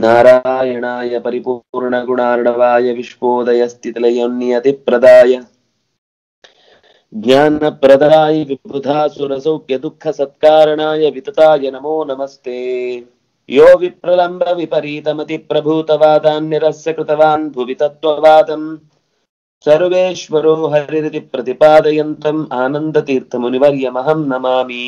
नारायणाय परिपूर्णगुणार्णवाय विश्वोदयस्थितिलयोन्नियतिप्रदाय ज्ञानप्रदाय विबुधासुरसौख्यदुःखसत्कारणाय वितताय नमो नमस्ते यो विप्रलम्ब विपरीतमतिप्रभूतवादान्निरस्य कृतवान् भुवि तत्त्ववादम् सर्वेश्वरो हरिरिति प्रतिपादयन्तम् आनन्दतीर्थमुनिवर्यमहं नमामि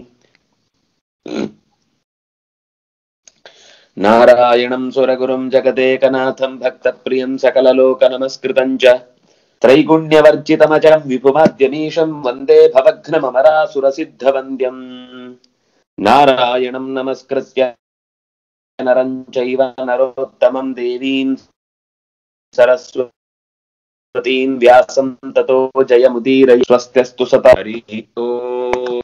नारायणं सुरगुरुं जगदेकनाथं भक्तप्रियं सकललोकनमस्कृतं च त्रैगुण्यवर्जितमजं विभुमाद्यमीशं वन्दे भवघ्नममरासुरसिद्धवन्द्यम् नारायणं नमस्कृत्य नरं चैव नरोत्तमं देवीं सरस्वतीं व्यासं ततो जयमुदीरय स्वस्त्यस्तु सता हरिः ओम्।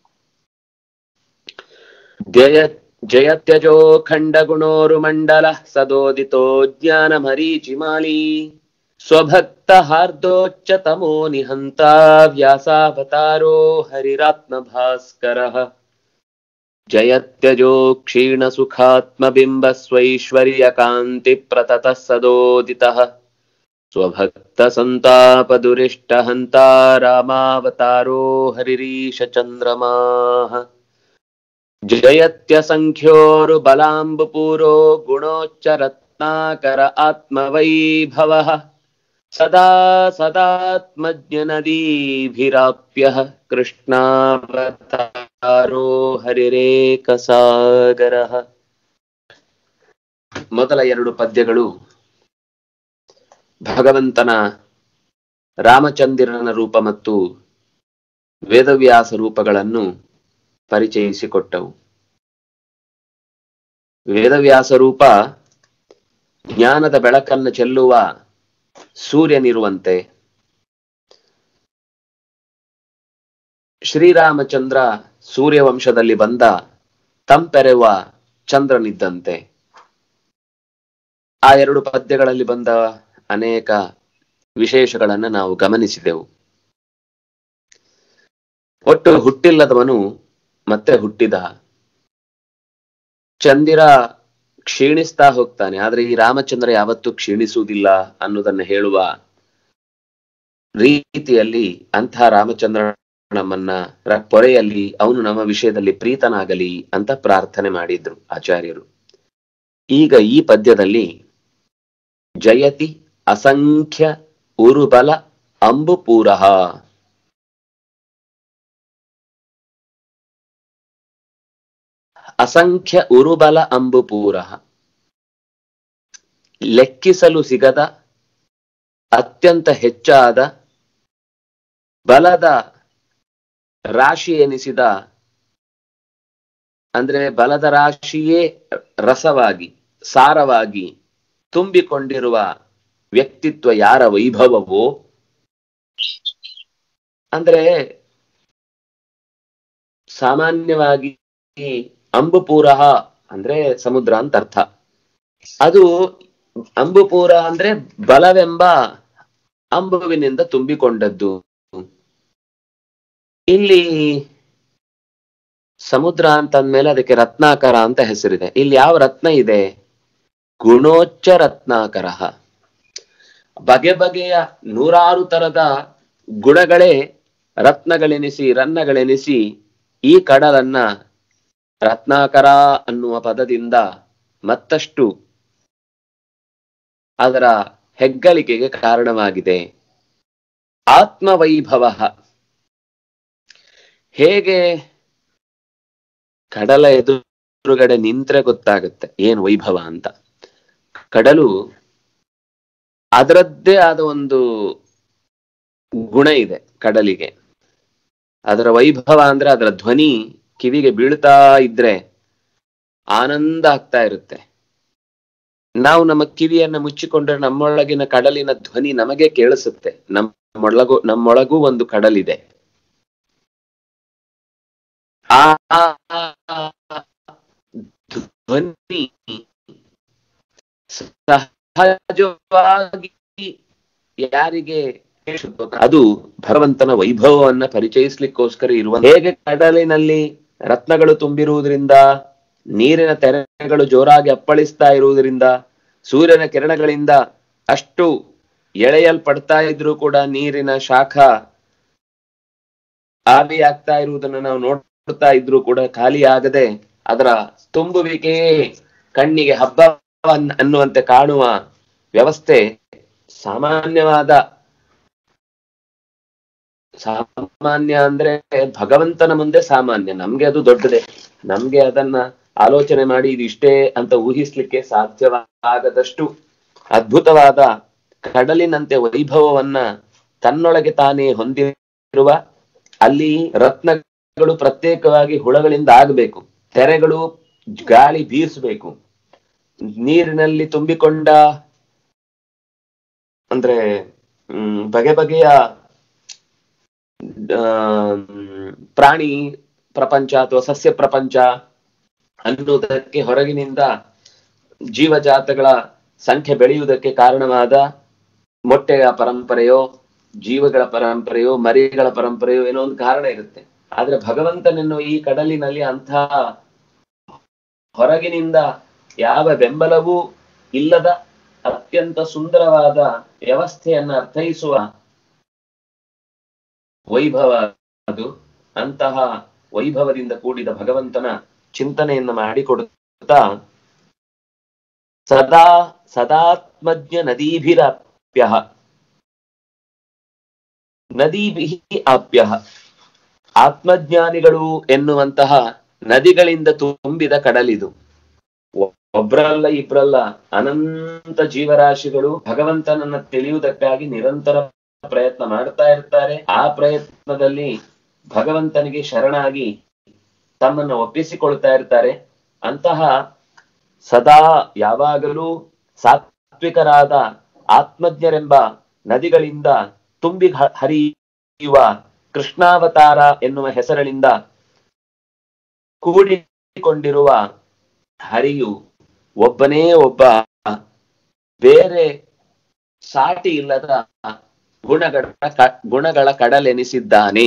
जय जयत्यजो खण्डगुणोरुमण्डलः सदोदितो ज्ञानमरीचिमाली स्वभक्तहार्दोच्चतमो निहन्ता व्यासावतारो हरिरात्मभास्करः जयत्यजो क्षीणसुखात्मबिम्बस्वैश्वर्यकान्तिप्रततः सदोदितः स्वभक्तसन्तापदुरिष्टहन्ता रामावतारो हरिरीशचन्द्रमाः जयत्यसङ्ख्योरुबलाम्बुपूरो गुणोच्चरत्नाकर आत्मवैभवः सदा सदात्मज्ञनदीभिराप्यः कृष्णावतारो ಹರಿರೇಕಸಾಗರಃ ಮೊದಲ ಎರಡು ಪದ್ಯಗಳು ಭಗವಂತನ ರಾಮಚಂದಿರನ ರೂಪ ಮತ್ತು ವೇದವ್ಯಾಸ ರೂಪಗಳನ್ನು ಪರಿಚಯಿಸಿಕೊಟ್ಟವು ವೇದವ್ಯಾಸ ರೂಪ ಜ್ಞಾನದ ಬೆಳಕನ್ನು ಚೆಲ್ಲುವ ಸೂರ್ಯನಿರುವಂತೆ ಶ್ರೀರಾಮಚಂದ್ರ ಸೂರ್ಯವಂಶದಲ್ಲಿ ಬಂದ ತಂಪೆರೆವ ಚಂದ್ರನಿದ್ದಂತೆ ಆ ಎರಡು ಪದ್ಯಗಳಲ್ಲಿ ಬಂದ ಅನೇಕ ವಿಶೇಷಗಳನ್ನು ನಾವು ಗಮನಿಸಿದೆವು ಒಟ್ಟು ಹುಟ್ಟಿಲ್ಲದವನು ಮತ್ತೆ ಹುಟ್ಟಿದ ಚಂದಿರ ಕ್ಷೀಣಿಸ್ತಾ ಹೋಗ್ತಾನೆ ಆದ್ರೆ ಈ ರಾಮಚಂದ್ರ ಯಾವತ್ತೂ ಕ್ಷೀಣಿಸುವುದಿಲ್ಲ ಅನ್ನೋದನ್ನ ಹೇಳುವ ರೀತಿಯಲ್ಲಿ ಅಂಥ ರಾಮಚಂದ್ರ ನಮ್ಮನ್ನ ರ- ಪೊರೆಯಲ್ಲಿ ಅವನು ನಮ್ಮ ವಿಷಯದಲ್ಲಿ ಪ್ರೀತನಾಗಲಿ ಅಂತ ಪ್ರಾರ್ಥನೆ ಮಾಡಿದ್ರು ಆಚಾರ್ಯರು ಈಗ ಈ ಪದ್ಯದಲ್ಲಿ ಜಯತಿ ಅಸಂಖ್ಯ ಉರುಬಲ ಅಂಬುಪೂರಃ ಅಸಂಖ್ಯ ಉರುಬಲ ಅಂಬುಪೂರ ಲೆಕ್ಕಿಸಲು ಸಿಗದ ಅತ್ಯಂತ ಹೆಚ್ಚಾದ ಬಲದ ರಾಶಿ ಎನಿಸಿದ ಅಂದ್ರೆ ಬಲದ ರಾಶಿಯೇ ರಸವಾಗಿ ಸಾರವಾಗಿ ತುಂಬಿಕೊಂಡಿರುವ ವ್ಯಕ್ತಿತ್ವ ಯಾರ ವೈಭವವೋ ಅಂದ್ರೆ ಸಾಮಾನ್ಯವಾಗಿ ಅಂಬುಪೂರ ಅಂದ್ರೆ ಸಮುದ್ರ ಅಂತ ಅರ್ಥ ಅದು ಅಂಬುಪೂರ ಅಂದ್ರೆ ಬಲವೆಂಬ ಅಂಬುವಿನಿಂದ ತುಂಬಿಕೊಂಡದ್ದು ಇಲ್ಲಿ ಸಮುದ್ರ ಅಂತ ಅಂದ್ಮೇಲೆ ಅದಕ್ಕೆ ರತ್ನಾಕರ ಅಂತ ಹೆಸರಿದೆ ಇಲ್ಲಿ ಯಾವ ರತ್ನ ಇದೆ ಗುಣೋಚ್ಚ ರತ್ನಾಕರ ಬಗೆ ಬಗೆಯ ನೂರಾರು ತರದ ಗುಣಗಳೇ ರತ್ನಗಳೆನಿಸಿ ರನ್ನಗಳೆನಿಸಿ ಈ ಕಡಲನ್ನ ರತ್ನಾಕರ ಅನ್ನುವ ಪದದಿಂದ ಮತ್ತಷ್ಟು ಅದರ ಹೆಗ್ಗಳಿಕೆಗೆ ಕಾರಣವಾಗಿದೆ ಆತ್ಮವೈಭವ ಹೇಗೆ ಕಡಲ ಎದುರುಗಡೆ ನಿಂತ್ರೆ ಗೊತ್ತಾಗುತ್ತೆ ಏನ್ ವೈಭವ ಅಂತ ಕಡಲು ಅದರದ್ದೇ ಆದ ಒಂದು ಗುಣ ಇದೆ ಕಡಲಿಗೆ ಅದರ ವೈಭವ ಅಂದ್ರೆ ಅದರ ಧ್ವನಿ ಕಿವಿಗೆ ಬೀಳ್ತಾ ಇದ್ರೆ ಆನಂದ ಆಗ್ತಾ ಇರುತ್ತೆ ನಾವು ನಮ್ಮ ಕಿವಿಯನ್ನ ಮುಚ್ಚಿಕೊಂಡ್ರೆ ನಮ್ಮೊಳಗಿನ ಕಡಲಿನ ಧ್ವನಿ ನಮಗೆ ಕೇಳಿಸುತ್ತೆ ನಮ್ಮೊಳಗು ನಮ್ಮೊಳಗೂ ಒಂದು ಕಡಲಿದೆ ಆ ಧ್ವನಿ ಸಹಜವಾಗಿ ಯಾರಿಗೆ ಕೇಳಿಸುತ್ತೋ ಅದು ಭಗವಂತನ ವೈಭವವನ್ನ ಪರಿಚಯಿಸ್ಲಿಕ್ಕೋಸ್ಕರ ಇರುವ ಹೇಗೆ ಕಡಲಿನಲ್ಲಿ ರತ್ನಗಳು ತುಂಬಿರುವುದರಿಂದ ನೀರಿನ ತೆರೆಗಳು ಜೋರಾಗಿ ಅಪ್ಪಳಿಸ್ತಾ ಇರುವುದರಿಂದ ಸೂರ್ಯನ ಕಿರಣಗಳಿಂದ ಅಷ್ಟು ಎಳೆಯಲ್ಪಡ್ತಾ ಇದ್ರೂ ಕೂಡ ನೀರಿನ ಶಾಖ ಆವಿಯಾಗ್ತಾ ಇರುವುದನ್ನು ನಾವು ನೋಡ್ತಾ ಇದ್ರೂ ಕೂಡ ಖಾಲಿ ಆಗದೆ ಅದರ ತುಂಬುವಿಕೆಯೇ ಕಣ್ಣಿಗೆ ಹಬ್ಬ ಅನ್ನುವಂತೆ ಕಾಣುವ ವ್ಯವಸ್ಥೆ ಸಾಮಾನ್ಯವಾದ ಸಾಮಾನ್ಯ ಅಂದ್ರೆ ಭಗವಂತನ ಮುಂದೆ ಸಾಮಾನ್ಯ ನಮ್ಗೆ ಅದು ದೊಡ್ಡದೆ ನಮ್ಗೆ ಅದನ್ನ ಆಲೋಚನೆ ಮಾಡಿ ಇದು ಇಷ್ಟೇ ಅಂತ ಊಹಿಸ್ಲಿಕ್ಕೆ ಸಾಧ್ಯವಾಗದಷ್ಟು ಅದ್ಭುತವಾದ ಕಡಲಿನಂತೆ ವೈಭವವನ್ನ ತನ್ನೊಳಗೆ ತಾನೇ ಹೊಂದಿರುವ ಅಲ್ಲಿ ರತ್ನಗಳು ಪ್ರತ್ಯೇಕವಾಗಿ ಹುಳಗಳಿಂದ ಆಗಬೇಕು ತೆರೆಗಳು ಗಾಳಿ ಬೀಸಬೇಕು ನೀರಿನಲ್ಲಿ ತುಂಬಿಕೊಂಡ ಅಂದ್ರೆ ಹ್ಮ್ ಬಗೆ ಬಗೆಯ ಆ, ಪ್ರಾಣಿ ಪ್ರಪಂಚ ಅಥವಾ ಸಸ್ಯ ಪ್ರಪಂಚ ಅನ್ನುವುದಕ್ಕೆ ಹೊರಗಿನಿಂದ ಜೀವಜಾತಗಳ ಸಂಖ್ಯೆ ಬೆಳೆಯುವುದಕ್ಕೆ ಕಾರಣವಾದ ಮೊಟ್ಟೆಯ ಪರಂಪರೆಯೋ ಜೀವಗಳ ಪರಂಪರೆಯೋ ಮರಿಗಳ ಪರಂಪರೆಯೋ ಏನೋ ಒಂದು ಕಾರಣ ಇರುತ್ತೆ ಆದ್ರೆ ಭಗವಂತನೆನ್ನುವ ಈ ಕಡಲಿನಲ್ಲಿ ಅಂಥ ಹೊರಗಿನಿಂದ ಯಾವ ಬೆಂಬಲವೂ ಇಲ್ಲದ ಅತ್ಯಂತ ಸುಂದರವಾದ ವ್ಯವಸ್ಥೆಯನ್ನ ಅರ್ಥೈಸುವ ವೈಭವ ಅದು ಅಂತಹ ವೈಭವದಿಂದ ಕೂಡಿದ ಭಗವಂತನ ಚಿಂತನೆಯನ್ನ ಮಾಡಿಕೊಡುತ್ತಾ ಸದಾ ಸದಾತ್ಮಜ್ಞ ನದೀಭಿರಾಪ್ಯ ನದೀಭಿ ಆಪ್ಯ ಆತ್ಮಜ್ಞಾನಿಗಳು ಎನ್ನುವಂತಹ ನದಿಗಳಿಂದ ತುಂಬಿದ ಕಡಲಿದು ಒ- ಒಬ್ರಲ್ಲ ಇಬ್ರಲ್ಲ ಅನಂತ ಜೀವರಾಶಿಗಳು ಭಗವಂತನನ್ನ ತಿಳಿಯುವುದಕ್ಕಾಗಿ ನಿರಂತರ ಪ್ರಯತ್ನ ಮಾಡ್ತಾ ಇರ್ತಾರೆ ಆ ಪ್ರಯತ್ನದಲ್ಲಿ ಭಗವಂತನಿಗೆ ಶರಣಾಗಿ ತಮ್ಮನ್ನು ಒಪ್ಪಿಸಿಕೊಳ್ತಾ ಇರ್ತಾರೆ ಅಂತಹ ಸದಾ ಯಾವಾಗಲೂ ಸಾತ್ವಿಕರಾದ ಆತ್ಮಜ್ಞರೆಂಬ ನದಿಗಳಿಂದ ತುಂಬಿ ಹ- ಹರಿಯುವ ಕೃಷ್ಣಾವತಾರ ಎನ್ನುವ ಹೆಸರಿನಿಂದ ಕೂಡಿಕೊಂಡಿರುವ ಹರಿಯು ಒಬ್ಬನೇ ಒಬ್ಬ ಬೇರೆ ಸಾಟಿ ಇಲ್ಲದ ಗುಣಗಳ ಕ- ಗುಣಗಳ ಕಡಲೆನಿಸಿದ್ದಾನೆ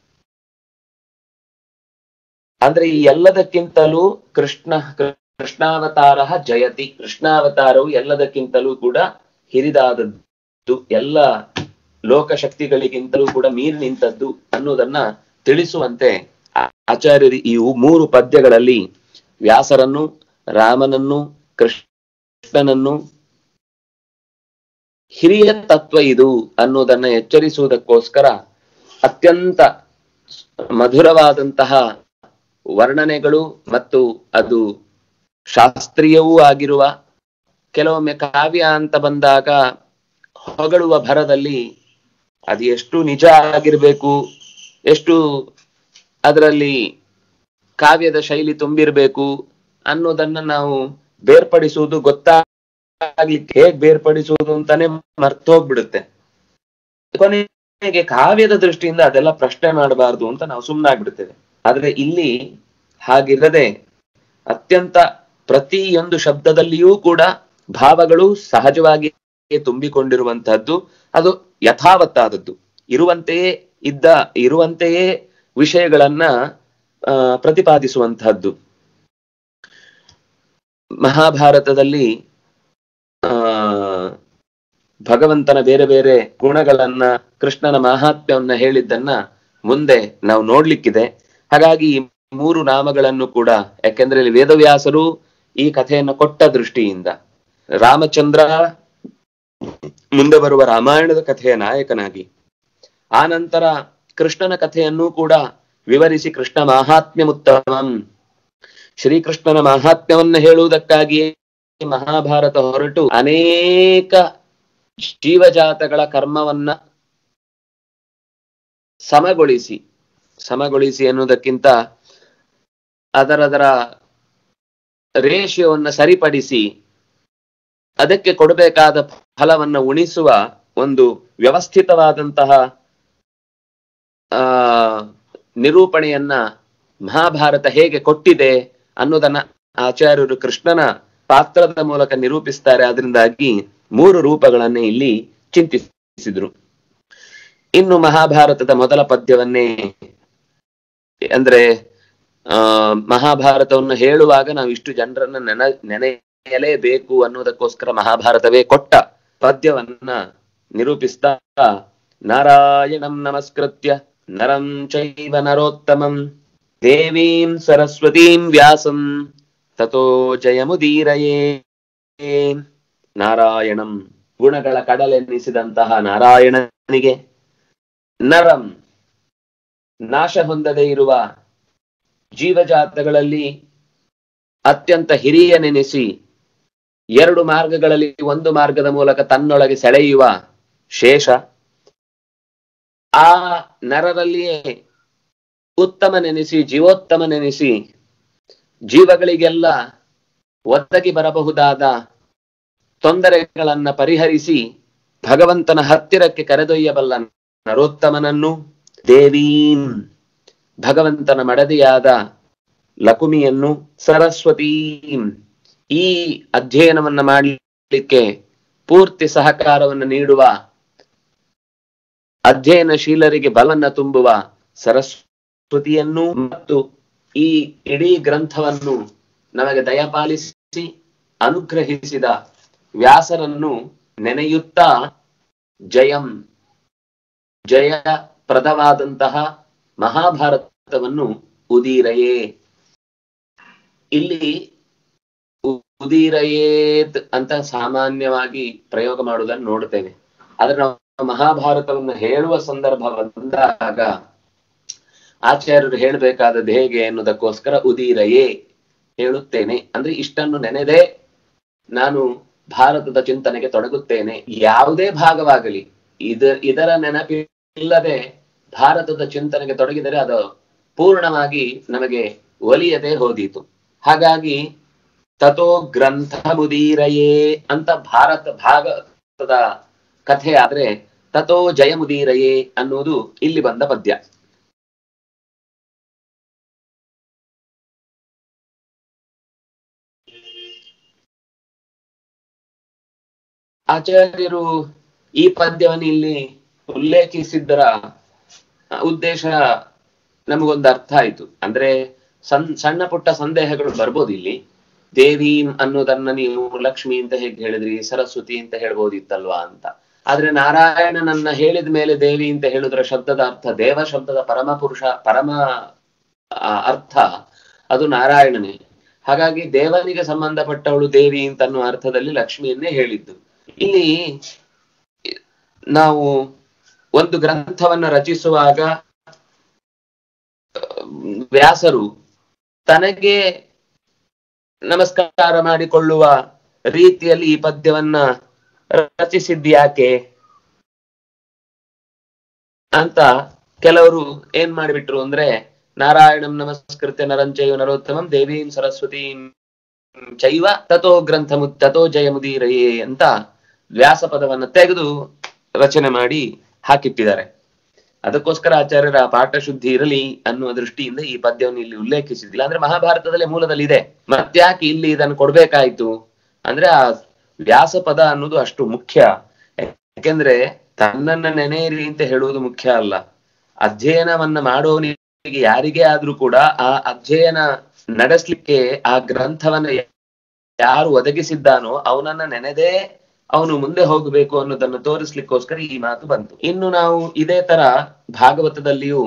ಅಂದ್ರೆ ಈ ಎಲ್ಲದಕ್ಕಿಂತಲೂ ಕೃಷ್ಣ ಕೃಷ್ಣಾವತಾರ ಜಯತಿ ಕೃಷ್ಣಾವತಾರವು ಎಲ್ಲದಕ್ಕಿಂತಲೂ ಕೂಡ ಹಿರಿದಾದದ್ದು ಎಲ್ಲ ಲೋಕಶಕ್ತಿಗಳಿಗಿಂತಲೂ ಕೂಡ ಮೀರಿ ನಿಂತದ್ದು ಅನ್ನುವುದನ್ನ ತಿಳಿಸುವಂತೆ ಆ- ಆಚಾರ್ಯರು ಈ ಮೂರು ಪದ್ಯಗಳಲ್ಲಿ ವ್ಯಾಸರನ್ನು ರಾಮನನ್ನು ಕೃಷ್ಣನನ್ನು ಹಿರಿಯ ತತ್ವ ಇದು ಅನ್ನುವುದನ್ನ ಎಚ್ಚರಿಸುವುದಕ್ಕೋಸ್ಕರ ಅತ್ಯಂತ ಮಧುರವಾದಂತಹ ವರ್ಣನೆಗಳು ಮತ್ತು ಅದು ಶಾಸ್ತ್ರೀಯವೂ ಆಗಿರುವ ಕೆಲವೊಮ್ಮೆ ಕಾವ್ಯ ಅಂತ ಬಂದಾಗ ಹೊಗಳುವ ಭರದಲ್ಲಿ ಅದು ಎಷ್ಟು ನಿಜ ಆಗಿರ್ಬೇಕು ಎಷ್ಟು ಅದರಲ್ಲಿ ಕಾವ್ಯದ ಶೈಲಿ ತುಂಬಿರ್ಬೇಕು ಅನ್ನೋದನ್ನ ನಾವು ಬೇರ್ಪಡಿಸುವುದು ಗೊತ್ತಾಗ್ಲಿಕ್ಕೆ ಹೇಗ್ ಬೇರ್ಪಡಿಸುವುದು ಅಂತಾನೆ ಮರ್ತೋಗ್ಬಿಡುತ್ತೆ ಕೊನೆಗೆ ಕಾವ್ಯದ ದೃಷ್ಟಿಯಿಂದ ಅದೆಲ್ಲ ಪ್ರಶ್ನೆ ಮಾಡಬಾರ್ದು ಅಂತ ನಾವು ಸುಮ್ಮನಾಗ್ಬಿಡ್ತೇವೆ ಆದ್ರೆ ಇಲ್ಲಿ ಹಾಗಿರದೆ ಅತ್ಯಂತ ಪ್ರತಿಯೊಂದು ಶಬ್ದದಲ್ಲಿಯೂ ಕೂಡ ಭಾವಗಳು ಸಹಜವಾಗಿ ತುಂಬಿಕೊಂಡಿರುವಂತಹದ್ದು ಅದು ಯಥಾವತ್ತಾದದ್ದು ಇರುವಂತೆಯೇ ಇದ್ದ ಇರುವಂತೆಯೇ ವಿಷಯಗಳನ್ನ ಆ, ಪ್ರತಿಪಾದಿಸುವಂತಹದ್ದು ಮಹಾಭಾರತದಲ್ಲಿ ಆ ಭಗವಂತನ ಬೇರೆ ಬೇರೆ ಗುಣಗಳನ್ನ ಕೃಷ್ಣನ ಮಹಾತ್ಮ್ಯವನ್ನ ಹೇಳಿದ್ದನ್ನ ಮುಂದೆ ನಾವು ನೋಡ್ಲಿಕ್ಕಿದೆ ಹಾಗಾಗಿ ಈ ಮೂರು ನಾಮಗಳನ್ನು ಕೂಡ ಯಾಕೆಂದ್ರೆ ಇಲ್ಲಿ ವೇದವ್ಯಾಸರು ಈ ಕಥೆಯನ್ನು ಕೊಟ್ಟ ದೃಷ್ಟಿಯಿಂದ ರಾಮಚಂದ್ರ ಮುಂದೆ ಬರುವ ರಾಮಾಯಣದ ಕಥೆಯ ನಾಯಕನಾಗಿ ಆ ನಂತರ ಕೃಷ್ಣನ ಕಥೆಯನ್ನು ಕೂಡ ವಿವರಿಸಿ ಕೃಷ್ಣ ಮಾಹಾತ್ಮ್ಯಮುತ್ತಮಂ ಶ್ರೀಕೃಷ್ಣನ ಮಾಹಾತ್ಮ್ಯವನ್ನ ಹೇಳುವುದಕ್ಕಾಗಿಯೇ ಮಹಾಭಾರತ ಹೊರಟು ಅನೇಕ ಜೀವಜಾತಗಳ ಕರ್ಮವನ್ನ ಸಮಗೊಳಿಸಿ ಸಮಗೊಳಿಸಿ ಎನ್ನುವುದಕ್ಕಿಂತ ಅದರದರ ರೇಷಿಯೋವನ್ನ ಸರಿಪಡಿಸಿ ಅದಕ್ಕೆ ಕೊಡಬೇಕಾದ ಫಲವನ್ನ ಉಣಿಸುವ ಒಂದು ವ್ಯವಸ್ಥಿತವಾದಂತಹ ಆ ನಿರೂಪಣೆಯನ್ನ ಮಹಾಭಾರತ ಹೇಗೆ ಕೊಟ್ಟಿದೆ ಅನ್ನೋದನ್ನ ಆಚಾರ್ಯರು ಕೃಷ್ಣನ ಪಾತ್ರದ ಮೂಲಕ ನಿರೂಪಿಸ್ತಾರೆ ಅದರಿಂದಾಗಿ ಮೂರು ರೂಪಗಳನ್ನೇ ಇಲ್ಲಿ ಚಿಂತಿಸಿದ್ರು ಇನ್ನು ಮಹಾಭಾರತದ ಮೊದಲ ಪದ್ಯವನ್ನೇ ಅಂದ್ರೆ ಆ ಮಹಾಭಾರತವನ್ನು ಹೇಳುವಾಗ ನಾವು ಇಷ್ಟು ಜನರನ್ನ ನೆನ ನೆನೆಯಲೇಬೇಕು ಅನ್ನೋದಕ್ಕೋಸ್ಕರ ಮಹಾಭಾರತವೇ ಕೊಟ್ಟ ಪದ್ಯವನ್ನ ನಿರೂಪಿಸ್ತಾ ನಾರಾಯಣಂ ನಮಸ್ಕೃತ್ಯ ನರಂ ಚೈವ ನರೋತ್ತಮಂ ದೇವೀಂ ಸರಸ್ವತೀಂ ವ್ಯಾಸಂ ತಥೋ ಜಯಮುದೀರಯೇ ನಾರಾಯಣಂ ಗುಣಗಳ ಕಡಲೆನ್ನಿಸಿದಂತಹ ನಾರಾಯಣನಿಗೆ ನರಂ ನಾಶ ಹೊಂದದೇ ಇರುವ ಜೀವಜಾತಗಳಲ್ಲಿ ಅತ್ಯಂತ ಹಿರಿಯನೆನಿಸಿ ಎರಡು ಮಾರ್ಗಗಳಲ್ಲಿ ಒಂದು ಮಾರ್ಗದ ಮೂಲಕ ತನ್ನೊಳಗೆ ಸೆಳೆಯುವ ಶೇಷ ಆ ನರರಲ್ಲಿಯೇ ಉತ್ತಮನೆನಿಸಿ ಜೀವೋತ್ತಮನೆನಿಸಿ ಜೀವಗಳಿಗೆಲ್ಲ ಒದಗಿ ಬರಬಹುದಾದ ತೊಂದರೆಗಳನ್ನ ಪರಿಹರಿಸಿ ಭಗವಂತನ ಹತ್ತಿರಕ್ಕೆ ಕರೆದೊಯ್ಯಬಲ್ಲ ನರೋತ್ತಮನನ್ನು ದೇವೀಂ ಭಗವಂತನ ಮಡದಿಯಾದ ಲಕುಮಿಯನ್ನು ಸರಸ್ವತೀಂ ಈ ಅಧ್ಯಯನವನ್ನ ಮಾಡಲಿಕ್ಕೆ ಪೂರ್ತಿ ಸಹಕಾರವನ್ನು ನೀಡುವ ಅಧ್ಯಯನಶೀಲರಿಗೆ ಬಲವನ್ನ ತುಂಬುವ ಸರಸ್ವತಿಯನ್ನು ಮತ್ತು ಈ ಇಡೀ ಗ್ರಂಥವನ್ನು ನಮಗೆ ದಯಪಾಲಿಸಿ ಅನುಗ್ರಹಿಸಿದ ವ್ಯಾಸರನ್ನು ನೆನೆಯುತ್ತಾ ಜಯಂ ಜಯ ಪ್ರದವಾದಂತಹ ಮಹಾಭಾರತವನ್ನು ಉದೀರಯೇ ಇಲ್ಲಿ ಉದೀರಯೇತ್ ಅಂತ ಸಾಮಾನ್ಯವಾಗಿ ಪ್ರಯೋಗ ಮಾಡುವುದನ್ನು ನೋಡ್ತೇವೆ ಆದ್ರೆ ನಾವು ಮಹಾಭಾರತವನ್ನು ಹೇಳುವ ಸಂದರ್ಭ ಬಂದಾಗ ಆಚಾರ್ಯರು ಹೇಳಬೇಕಾದದ್ದು ಹೇಗೆ ಎನ್ನುವುದಕ್ಕೋಸ್ಕರ ಉದೀರಯೇ ಹೇಳುತ್ತೇನೆ ಅಂದ್ರೆ ಇಷ್ಟನ್ನು ನೆನೆದೇ ನಾನು ಭಾರತದ ಚಿಂತನೆಗೆ ತೊಡಗುತ್ತೇನೆ ಯಾವುದೇ ಭಾಗವಾಗಲಿ ಇದ ಇದರ ನೆನಪಿಲ್ಲದೆ ಭಾರತದ ಚಿಂತನೆಗೆ ತೊಡಗಿದರೆ ಅದು ಪೂರ್ಣವಾಗಿ ನಮಗೆ ಒಲಿಯದೆ ಹೋದೀತು ಹಾಗಾಗಿ ತಥೋ ಗ್ರಂಥ ಮುದೀರಯೇ ಅಂತ ಭಾರತ ಭಾಗವತದ ಕಥೆ ಆದ್ರೆ ತಥೋ ಜಯ ಮುದೀರಯೇ ಅನ್ನುವುದು ಇಲ್ಲಿ ಬಂದ ಪದ್ಯ ಆಚಾರ್ಯರು ಈ ಪದ್ಯವನ್ನು ಇಲ್ಲಿ ಉಲ್ಲೇಖಿಸಿದ್ದರ ಉದ್ದೇಶ ನಮಗೊಂದು ಅರ್ಥ ಆಯ್ತು ಅಂದ್ರೆ ಸಣ್ಣ ಸಣ್ಣ ಪುಟ್ಟ ಸಂದೇಹಗಳು ಬರ್ಬೋದು ಇಲ್ಲಿ ದೇವಿ ಅನ್ನೋದನ್ನ ನೀವು ಲಕ್ಷ್ಮಿ ಅಂತ ಹೇಗೆ ಹೇಳಿದ್ರಿ ಸರಸ್ವತಿ ಅಂತ ಹೇಳ್ಬೋದಿತ್ತಲ್ವಾ ಅಂತ ಆದ್ರೆ ನಾರಾಯಣನನ್ನ ಹೇಳಿದ ಮೇಲೆ ದೇವಿ ಅಂತ ಹೇಳುದ್ರ ಶಬ್ದದ ಅರ್ಥ ದೇವ ಶಬ್ದದ ಪರಮ ಪುರುಷ ಪರಮ ಆ, ಅರ್ಥ ಅದು ನಾರಾಯಣನೇ ಹಾಗಾಗಿ ದೇವನಿಗೆ ಸಂಬಂಧಪಟ್ಟವಳು ದೇವಿ ಅಂತ ಅನ್ನೋ ಅರ್ಥದಲ್ಲಿ ಲಕ್ಷ್ಮಿಯನ್ನೇ ಹೇಳಿದ್ದು ಇಲ್ಲಿ ನಾವು ಒಂದು ಗ್ರಂಥವನ್ನ ರಚಿಸುವಾಗ ವ್ಯಾಸರು ತನಗೆ ನಮಸ್ಕಾರ ಮಾಡಿಕೊಳ್ಳುವ ರೀತಿಯಲ್ಲಿ ಈ ಪದ್ಯವನ್ನ ರಚಿಸಿದ್ಯಾಕೆ ಅಂತ ಕೆಲವರು ಏನ್ ಮಾಡಿಬಿಟ್ರು ಅಂದ್ರೆ ನಾರಾಯಣಂ ನಮಸ್ಕೃತ್ಯ ನರಂಚೈವ ನರೋತ್ತಮಂ ದೇವೀಂ ಸರಸ್ವತೀಂ ಚೈವ ತಥೋ ಗ್ರಂಥ ಮು ತಥೋ ಜಯ ಮುದೀರಯೇ ಅಂತ ವ್ಯಾಸ ಪದವನ್ನ ತೆಗೆದು ರಚನೆ ಮಾಡಿ ಹಾಕಿಟ್ಟಿದ್ದಾರೆ ಅದಕ್ಕೋಸ್ಕರ ಆಚಾರ್ಯರ ಪಾಠ ಶುದ್ಧಿ ಇರಲಿ ಅನ್ನುವ ದೃಷ್ಟಿಯಿಂದ ಈ ಪದ್ಯವನ್ನು ಇಲ್ಲಿ ಉಲ್ಲೇಖಿಸಿದಿಲ್ಲ ಅಂದ್ರೆ ಮಹಾಭಾರತದಲ್ಲೇ ಮೂಲದಲ್ಲಿ ಇದೆ ಮತ್ತ್ಯಾಕೆ ಇಲ್ಲಿ ಇದನ್ನು ಕೊಡ್ಬೇಕಾಯ್ತು ಅಂದ್ರೆ ಆ ವ್ಯಾಸ ಪದ ಅನ್ನೋದು ಅಷ್ಟು ಮುಖ್ಯ ಯಾಕೆಂದ್ರೆ ತನ್ನನ್ನ ನೆನೆಯಿರಿ ಅಂತ ಹೇಳುವುದು ಮುಖ್ಯ ಅಲ್ಲ ಅಧ್ಯಯನವನ್ನ ಮಾಡೋನಿಗೆ ಯಾರಿಗೇ ಆದ್ರೂ ಕೂಡ ಆ ಅಧ್ಯಯನ ನಡೆಸ್ಲಿಕ್ಕೆ ಆ ಗ್ರಂಥವನ್ನ ಯಾರು ಒದಗಿಸಿದ್ದಾನೋ ಅವನನ್ನ ನೆನೆದೇ ಅವನು ಮುಂದೆ ಹೋಗಬೇಕು ಅನ್ನೋದನ್ನು ತೋರಿಸ್ಲಿಕ್ಕೋಸ್ಕರ ಈ ಮಾತು ಬಂತು ಇನ್ನು ನಾವು ಇದೇ ತರ ಭಾಗವತದಲ್ಲಿಯೂ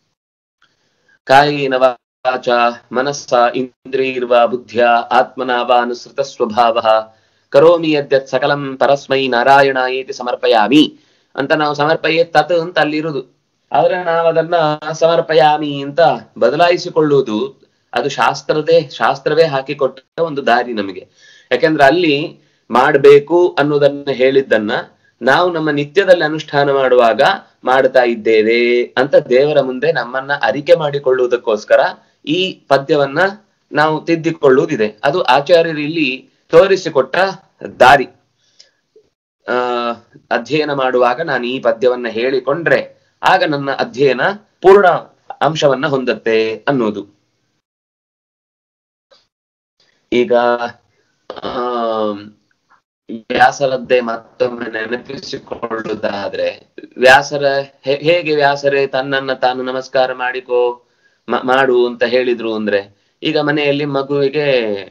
ಕಾಯಿನ ವಾಚ ಮನಸ್ಸ ಇಂದ್ರಿರ್ವ ಬುದ್ಧ್ಯ ಆತ್ಮನ ವಾ ಅನುಸೃತ ಸ್ವಭಾವ ಕರೋಮಿ ಯದ್ಯತ್ ಸಕಲಂ ಪರಸ್ಮೈ ನಾರಾಯಣ ಏತಿ ಸಮರ್ಪಯಾಮಿ ಅಂತ ನಾವು ಸಮರ್ಪಯೇ ತತ್ ಅಂತ ಅಲ್ಲಿರುವುದು ಆದ್ರೆ ನಾವು ಅದನ್ನ ಸಮರ್ಪಯಾಮಿ ಅಂತ ಬದಲಾಯಿಸಿಕೊಳ್ಳುವುದು ಅದು ಶಾಸ್ತ್ರದೇ ಶಾಸ್ತ್ರವೇ ಹಾಕಿಕೊಟ್ಟ ಒಂದು ದಾರಿ ನಮಗೆ ಯಾಕೆಂದ್ರೆ ಅಲ್ಲಿ ಮಾಡ್ಬೇಕು ಅನ್ನೋದನ್ನ ಹೇಳಿದ್ದನ್ನ ನಾವು ನಮ್ಮ ನಿತ್ಯದಲ್ಲಿ ಅನುಷ್ಠಾನ ಮಾಡುವಾಗ ಮಾಡ್ತಾ ಇದ್ದೇವೆ ಅಂತ ದೇವರ ಮುಂದೆ ನಮ್ಮನ್ನ ಅರಿಕೆ ಮಾಡಿಕೊಳ್ಳುವುದಕ್ಕೋಸ್ಕರ ಈ ಪದ್ಯವನ್ನ ನಾವು ತಿದ್ದಿಕೊಳ್ಳುವುದಿದೆ ಅದು ಆಚಾರ್ಯರು ಇಲ್ಲಿ ತೋರಿಸಿಕೊಟ್ಟ ದಾರಿ ಆ ಅಧ್ಯಯನ ಮಾಡುವಾಗ ನಾನು ಈ ಪದ್ಯವನ್ನ ಹೇಳಿಕೊಂಡ್ರೆ ಆಗ ನನ್ನ ಅಧ್ಯಯನ ಪೂರ್ಣ ಅಂಶವನ್ನ ಹೊಂದತ್ತೆ ಅನ್ನೋದು ಈಗ ಆ ವ್ಯಾಸರದ್ದೇ ಮತ್ತೊಮ್ಮೆ ನೆನಪಿಸಿಕೊಳ್ಳುವುದಾದ್ರೆ ವ್ಯಾಸರ ಹೇ- ಹೇಗೆ ವ್ಯಾಸರೇ ತನ್ನನ್ನ ತಾನು ನಮಸ್ಕಾರ ಮಾಡಿಕೋ ಮ- ಮಾಡು ಅಂತ ಹೇಳಿದ್ರು ಅಂದ್ರೆ ಈಗ ಮನೆಯಲ್ಲಿ ಮಗುವಿಗೆ